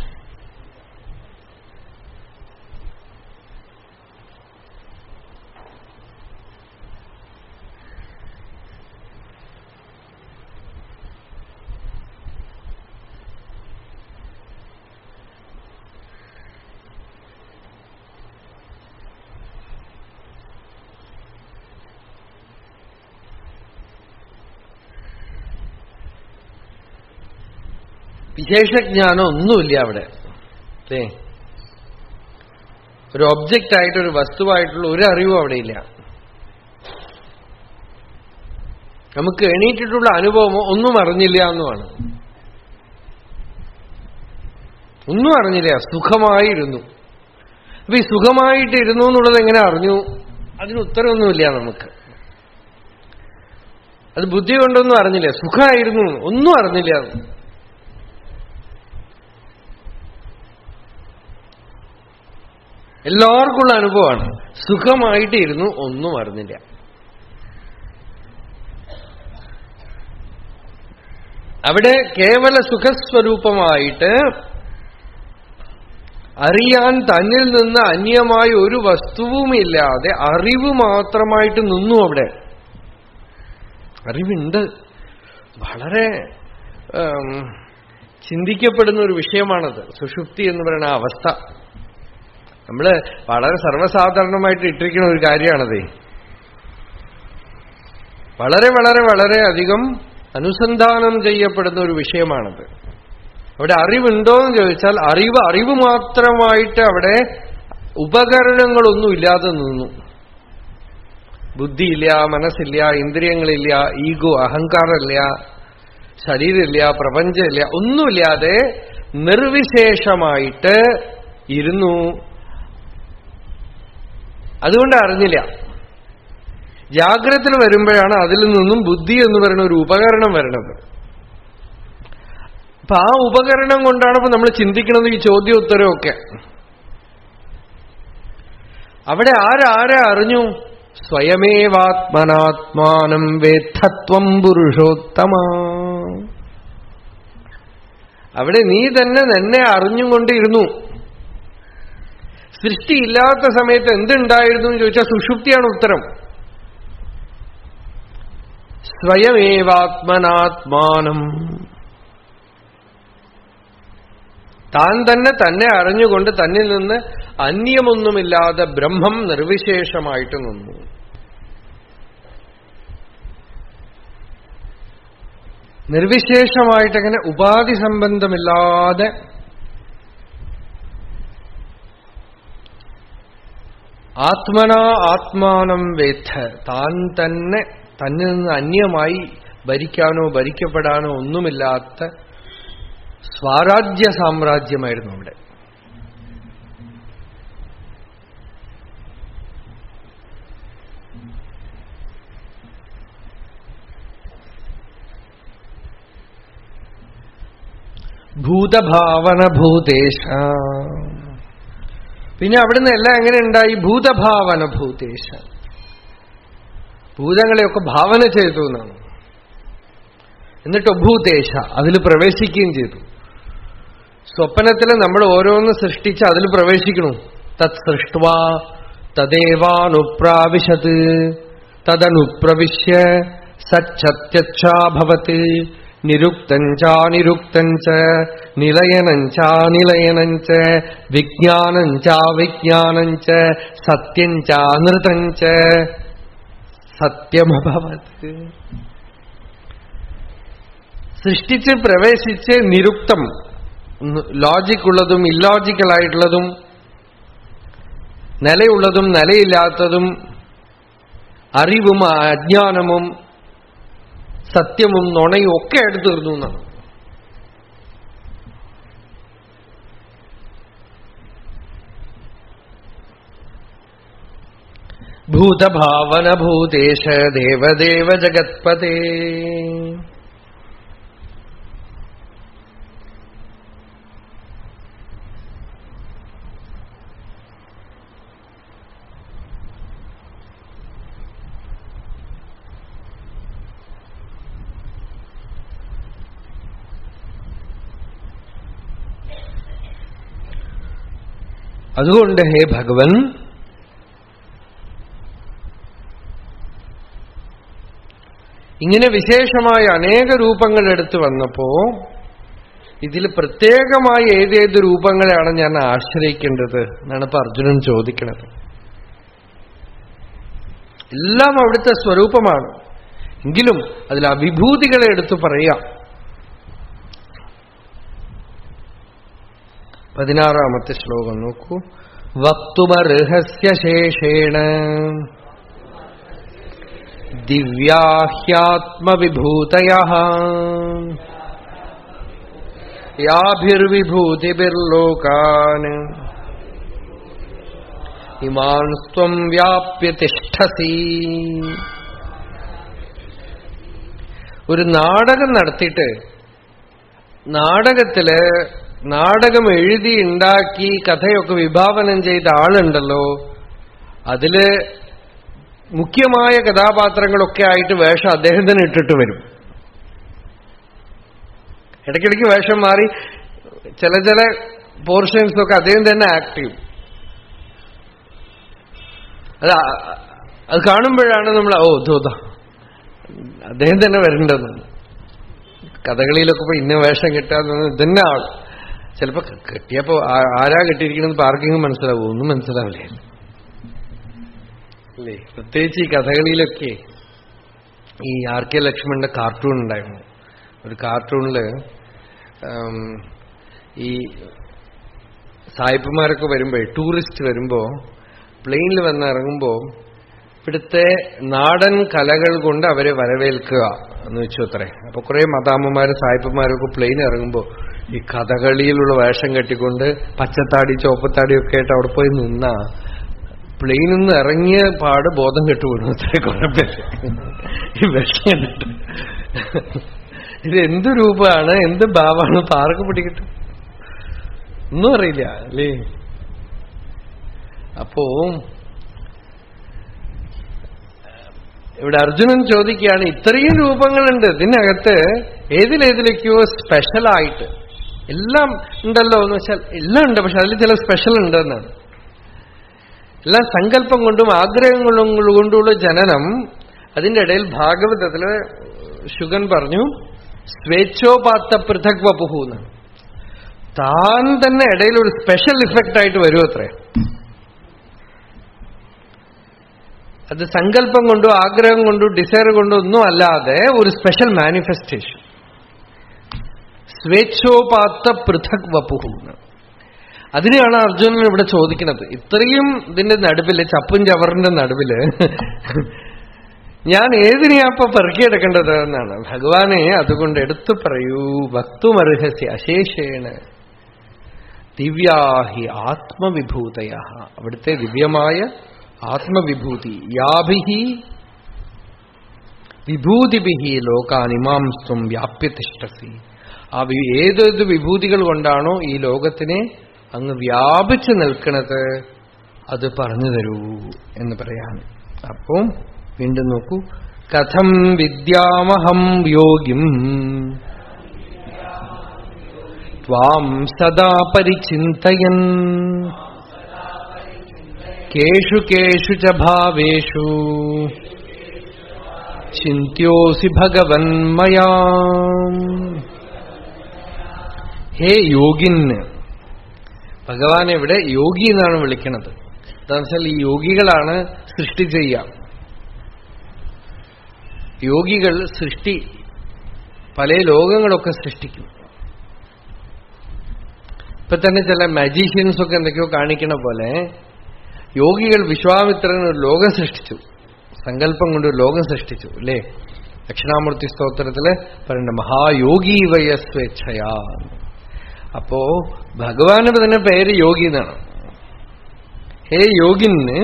വിശേഷജ്ഞാനം ഒന്നുമില്ല അവിടെ അല്ലേ ഒരു ഒബ്ജക്റ്റ് ആയിട്ട് ഒരു വസ്തുവായിട്ടുള്ള ഒരു അറിവും അവിടെ ഇല്ല നമുക്ക് എണീറ്റിട്ടുള്ള അനുഭവമോ ഒന്നും അറിഞ്ഞില്ല എന്നുമാണ് ഒന്നും അറിഞ്ഞില്ല സുഖമായിരുന്നു അപ്പൊ ഈ സുഖമായിട്ട് ഇരുന്നു എന്നുള്ളത് എങ്ങനെ അറിഞ്ഞു അതിന് ഉത്തരവൊന്നുമില്ല നമുക്ക് അത് ബുദ്ധി കൊണ്ടൊന്നും അറിഞ്ഞില്ല സുഖമായിരുന്നു ഒന്നും അറിഞ്ഞില്ല എല്ലാവർക്കുള്ള അനുഭവമാണ് സുഖമായിട്ട് ഇരുന്നു ഒന്നും അറിഞ്ഞില്ല അവിടെ കേവല സുഖസ്വരൂപമായിട്ട് അറിയാൻ തന്നിൽ നിന്ന് അന്യമായ ഒരു വസ്തുവുമില്ലാതെ അറിവ് മാത്രമായിട്ട് നിന്നു അവിടെ അറിവുണ്ട് വളരെ ഉം, ചിന്തിക്കപ്പെടുന്ന ഒരു വിഷയമാണത് സുഷുപ്തി എന്ന് പറയുന്ന ആ അവസ്ഥ നമ്മള് വളരെ സർവ്വസാധാരണമായിട്ട് ഇട്ടിരിക്കുന്ന ഒരു കാര്യമാണതേ വളരെ വളരെ വളരെ അധികം അനുസന്ധാനം ചെയ്യപ്പെടുന്ന ഒരു വിഷയമാണത് അവിടെ അറിവുണ്ടോ എന്ന് ചോദിച്ചാൽ അറിവ് അറിവ് മാത്രമായിട്ട് അവിടെ ഉപകരണങ്ങളൊന്നും ഇല്ലാതെ നിന്നു ബുദ്ധിയില്ല മനസ്സില്ല ഇന്ദ്രിയങ്ങളില്ല ഈഗോ അഹങ്കാരമില്ല ശരീരമില്ല പ്രപഞ്ചമില്ല ഒന്നുമില്ലാതെ നിർവിശേഷമായിട്ട് ഇരുന്നു അതുകൊണ്ട് അറിഞ്ഞില്ല ജാഗ്രതയിൽ വരുമ്പോഴാണ് അതിൽ നിന്നും ബുദ്ധി എന്ന് പറയുന്ന ഒരു ഉപകരണം വരണത് അപ്പൊ ആ ഉപകരണം കൊണ്ടാണ് ഇപ്പൊ നമ്മൾ ചിന്തിക്കുന്നത് ഈ ചോദ്യോത്തരമൊക്കെ അവിടെ ആരാരെ അറിഞ്ഞു സ്വയമേവാത്മനാത്മാനം വേദ്ധത്വം പുരുഷോത്തമ അവിടെ നീ തന്നെ നിന്നെ അറിഞ്ഞുകൊണ്ടിരുന്നു സൃഷ്ടിയില്ലാത്ത സമയത്ത് എന്തുണ്ടായിരുന്നു എന്ന് ചോദിച്ചാൽ സുഷുപ്തിയാണ് ഉത്തരം സ്വയമേവാത്മനാത്മാനം താൻ തന്നെ തന്നെ അറിഞ്ഞുകൊണ്ട് തന്നിൽ നിന്ന് അന്യമൊന്നുമില്ലാതെ ബ്രഹ്മം നിർവിശേഷമായിട്ട് നിന്നു നിർവിശേഷമായിട്ടങ്ങനെ ഉപാധി സംബന്ധമില്ലാതെ ആത്മനാ ആത്മാനം വേദ്ധ താൻ തന്നെ തന്നിൽ നിന്ന് അന്യമായി ഭരിക്കാനോ ഭരിക്കപ്പെടാനോ ഒന്നുമില്ലാത്ത സ്വാരാജ്യ സാമ്രാജ്യമായിരുന്നു അവിടെ ഭൂതഭാവന ഭൂതേശ പിന്നെ അവിടുന്ന് എല്ലാം എങ്ങനെ ഉണ്ടായി ഭൂതഭാവന ഭൂതേശ ഭൂതങ്ങളെയൊക്കെ ഭാവന ചെയ്തു എന്നാണ് എന്നിട്ട് ഭൂതേശ അതിൽ പ്രവേശിക്കുകയും ചെയ്തു സ്വപ്നത്തിൽ നമ്മൾ ഓരോന്ന് സൃഷ്ടിച്ച് അതിൽ പ്രവേശിക്കണു തത് സൃഷ്ടുവാ തദേവാനുപ്രാവിശത് തദനുപ്രവിശ്യ സച്ചത്യച്ഛാഭവത് നിരുക്തം ചാനിരുക്തം ച നിലയനം ചാനിലയനം ച വിജ്ഞാനം ചാവിജ്ഞാനം ച സത്യം ചാനൃതം ച സത്യമഭവത് സൃഷ്ടിച്ച് പ്രവേശിച്ച് നിരുക്തം ലോജിക് ഉള്ളതും ഇല്ലോജിക്കലായിട്ടുള്ളതും നിലയുള്ളതും നിലയില്ലാത്തതും അറിവും അജ്ഞാനവും സത്യവും നുണയും ഒക്കെ എടുത്തു തീർന്നു എന്നാണ് ഭൂതഭാവന ഭൂതേശ ദേവദേവ ജഗത്പതേ അതുകൊണ്ട് ഹേ ഭഗവൻ ഇങ്ങനെ വിശേഷമായ അനേക രൂപങ്ങൾ എടുത്തു വന്നപ്പോ ഇതിൽ പ്രത്യേകമായി ഏതേത് രൂപങ്ങളെയാണ് ഞാൻ ആശ്രയിക്കേണ്ടത് എന്നാണ് ഇപ്പൊ അർജുനൻ ചോദിക്കുന്നത് എല്ലാം അവിടുത്തെ സ്വരൂപമാണ് എങ്കിലും അതിൽ ആ വിഭൂതികളെ എടുത്തു പറയാം പതിനാറാമത്തെ ശ്ലോകം നോക്കൂ വക്തുമർഹസ്യ ശേഷേണ ദിവ്യാഹ്യാത്മവിഭൂതയ യാഭിർവിഭൂതിഭിർലോകാൻ ഇമാൻ സ്വം വ്യാപ്യ തിഷ്ഠസി ഒരു നാടകം നടത്തിയിട്ട് നാടകത്തില് നാടകം എഴുതി ഉണ്ടാക്കി കഥയൊക്കെ വിഭാവനം ചെയ്ത ആളുണ്ടല്ലോ അതില് മുഖ്യമായ കഥാപാത്രങ്ങളൊക്കെ ആയിട്ട് വേഷം അദ്ദേഹം തന്നെ ഇട്ടിട്ട് വരും ഇടയ്ക്കിടയ്ക്ക് വേഷം മാറി ചില ചില പോർഷൻസൊക്കെ അദ്ദേഹം തന്നെ ആക്ട് ചെയ്യും അത് അത് കാണുമ്പോഴാണ് നമ്മൾ ഓ ധോത അദ്ദേഹം തന്നെ വരേണ്ടതെന്ന് കഥകളിയിലൊക്കെ ഇപ്പൊ ഇന്ന വേഷം കിട്ടാതെ ഇതന്നെ ആൾ ചിലപ്പോ കിട്ടിയപ്പോ ആരാ കിട്ടിയിരിക്കണമെന്ന് ആർക്കെങ്കിലും മനസ്സിലാവും ഒന്നും മനസ്സിലാവില്ലേ അല്ലേ പ്രത്യേകിച്ച് ഈ കഥകളിയിലൊക്കെ ഈ ആർ കെ ലക്ഷ്മണന്റെ കാർട്ടൂൺ ഉണ്ടായിരുന്നു ഒരു കാർട്ടൂണില് ഈ സായിപ്പുമാരൊക്കെ വരുമ്പോ ടൂറിസ്റ്റ് വരുമ്പോ പ്ലെയിനിൽ വന്ന് ഇറങ്ങുമ്പോ ഇവിടുത്തെ നാടൻ കലകൾ കൊണ്ട് അവരെ വരവേൽക്കുക എന്ന് വെച്ചു അത്രേ അപ്പൊ കുറെ മദാമ്മമാരും സായിപ്പന്മാരൊക്കെ പ്ലെയിൻ ഇറങ്ങുമ്പോ ഈ കഥകളിയിലുള്ള വേഷം കെട്ടിക്കൊണ്ട് പച്ചത്താടി ചോപ്പത്താടിയൊക്കെ ആയിട്ട് അവിടെ പോയി നിന്നാ പ്ലെയിനിൽ നിന്ന് ഇറങ്ങിയ പാട് ബോധം കെട്ടുപോകുന്നു അത്രേ കുറെ പേര് ഈ വേഷം കണ്ടിട്ട് ഇത് എന്ത് രൂപമാണ് എന്ത് ഭാവമാണ് പാർക്ക് പിടിക്കട്ടെ ഒന്നും അറിയില്ല അല്ലേ അപ്പോ ഇവിടെ അർജുനൻ ചോദിക്കുകയാണ് ഇത്രയും രൂപങ്ങളുണ്ട് ഇതിനകത്ത് ഏതിലേതിലേക്കോ സ്പെഷ്യലായിട്ട് എല്ലാം ഉണ്ടല്ലോ എന്ന് വെച്ചാൽ എല്ലാം ഉണ്ട് പക്ഷെ അതിൽ ചില സ്പെഷ്യൽ ഉണ്ടെന്നാണ് എല്ലാം സങ്കല്പം കൊണ്ടും ആഗ്രഹങ്ങളും കൊണ്ടുള്ള ജനനം അതിന്റെ ഇടയിൽ ഭാഗവതത്തില് ശുഗൻ പറഞ്ഞു സ്വേച്ഛോപാത്ത പൃഥക് വപുഹു എന്നാണ് താൻ തന്നെ ഇടയിൽ ഒരു സ്പെഷ്യൽ ഇഫക്റ്റ് ആയിട്ട് വരും അത്രേ അത് സങ്കല്പം കൊണ്ടോ ആഗ്രഹം കൊണ്ടോ ഡിസയർ കൊണ്ടോ ഒന്നും അല്ലാതെ ഒരു സ്പെഷ്യൽ മാനിഫെസ്റ്റേഷൻ സ്വേച്ഛോപാത്ത പൃഥക് വപുഹു അതിനെയാണ് അർജുനൻ ഇവിടെ ചോദിക്കുന്നത് ഇത്രയും ഇതിന്റെ നടുവില് ചപ്പും ചവറിന്റെ നടുവില് ഞാൻ ഏതിനെയാപ്പൊ പെറുക്കിയെടുക്കേണ്ടത് എന്നാണ് ഭഗവാനെ അതുകൊണ്ട് എടുത്തു പറയൂ വക്തുമർഹസ്യ അശേഷേണ ദിവ്യാഹി ആത്മവിഭൂതയ അവിടുത്തെ ദിവ്യമായ ആത്മവിഭൂതി യാഭിഹി വിഭൂതിഭിഹി ലോകാനിമാം സ്വം വ്യാപ്യതിഷ്ഠസി ആ ഏതേത് വിഭൂതികൾ കൊണ്ടാണോ ഈ ലോകത്തിനെ അങ്ങ് വ്യാപിച്ചു നിൽക്കണത് അത് പറഞ്ഞു തരൂ എന്ന് പറയാണ് അപ്പോ വീണ്ടും നോക്കൂ കഥം വിദ്യാമഹം യോഗിം ത്വാം സദാ പരിചിന്തയൻ കേഷു കേഷു ച ഭാവേഷു ചിന്ത്യോസി ഭഗവൻ മയാ ഹേ യോഗിന് ഭഗവാൻ ഇവിടെ യോഗി എന്നാണ് വിളിക്കുന്നത് എന്താണെന്ന് വെച്ചാൽ ഈ യോഗികളാണ് സൃഷ്ടി ചെയ്യാം യോഗികൾ സൃഷ്ടി പല ലോകങ്ങളൊക്കെ സൃഷ്ടിക്കും ഇപ്പൊ തന്നെ ചില മജീഷ്യൻസ് ഒക്കെ എന്തൊക്കെയോ കാണിക്കണ പോലെ യോഗികൾ വിശ്വാമിത്രൻ ഒരു ലോകം സൃഷ്ടിച്ചു സങ്കല്പം കൊണ്ട് ഒരു ലോകം സൃഷ്ടിച്ചു അല്ലേ ദക്ഷിണാമൂർത്തി സ്തോത്രത്തില് പറയുന്നുണ്ട് മഹായോഗി വയ സ്വേച്ഛയാ അപ്പോ ഭഗവാന് തന്നെ പേര് യോഗി എന്നാണ് ഹേ യോഗിന്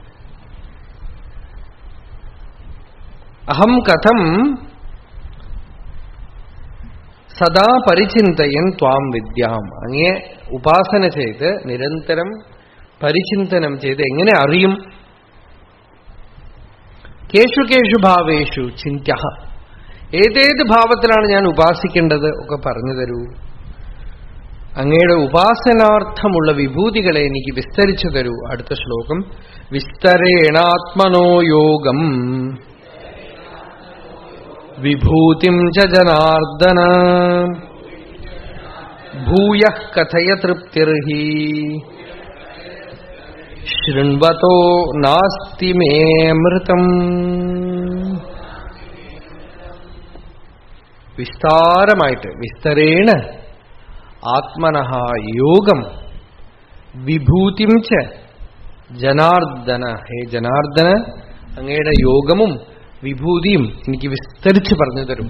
അഹം കഥം സദാ പരിചിന്തയൻ ത്വാം വിദ്യാം അങ്ങേ ഉപാസന ചെയ്ത് നിരന്തരം പരിചിന്തനം ചെയ്ത് എങ്ങനെ അറിയും കേഷു കേഷു ഭാവേഷു ചിന്ത്യ ഏതേത് ഭാവത്തിലാണ് ഞാൻ ഉപാസിക്കേണ്ടത് ഒക്കെ പറഞ്ഞു തരൂ അങ്ങയുടെ ഉപാസനാർത്ഥമുള്ള വിഭൂതികളെ എനിക്ക് വിസ്തരിച്ചു തരൂ അടുത്ത ശ്ലോകം വിസ്തരേണാത്മനോ യോഗം വിഭൂതിം ച ജനാർദ്ദന ഭൂയ കഥയ തൃപ്തിർഹി ശൃണ്വതോ നാസ്തി മേമൃതം വിസ്താരമായിട്ട് വിസ്തരേണ ആത്മനഃ യോഗം വിഭൂതിം ച ജനാർദ്ദന ഹേ ജനാർദ്ദന അങ്ങയുടെ യോഗമും വിഭൂതിയും എനിക്ക് വിസ്തരിച്ച് പറഞ്ഞു തരും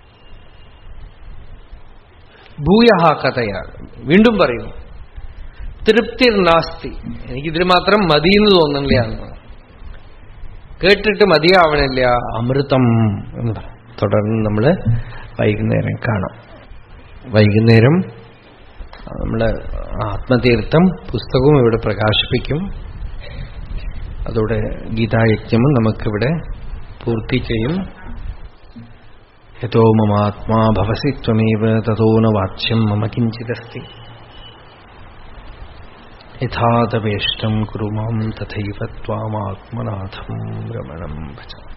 ഭൂയഹ കഥയ വീണ്ടും പറയും തൃപ്തിർ നാസ്തി എനിക്കിതിൽ മാത്രം മതിയെന്ന് തോന്നുന്നില്ല എന്ന് കേട്ടിട്ട് മതിയാവണില്ല അമൃതം എന്ന് പറയും തുടർന്ന് നമ്മൾ വൈകുന്നേരം കാണാം വൈകുന്നേരം നമ്മുടെ ആത്മതീർത്ഥം പുസ്തകവും ഇവിടെ പ്രകാശിപ്പിക്കും അതോടെ ഗീതായജ്ഞവും നമുക്കിവിടെ പൂർത്തി ചെയ്യും യഥോ മമാത്മാ ഭവസി ത്വമേവ തതോ ന വാച്യം മമ കിഞ്ചിദസ്തി യഥാതവേഷ്ടം കുരു മാം തഥൈവ ത്വാമാത്മനാഥം രമണം ഭജ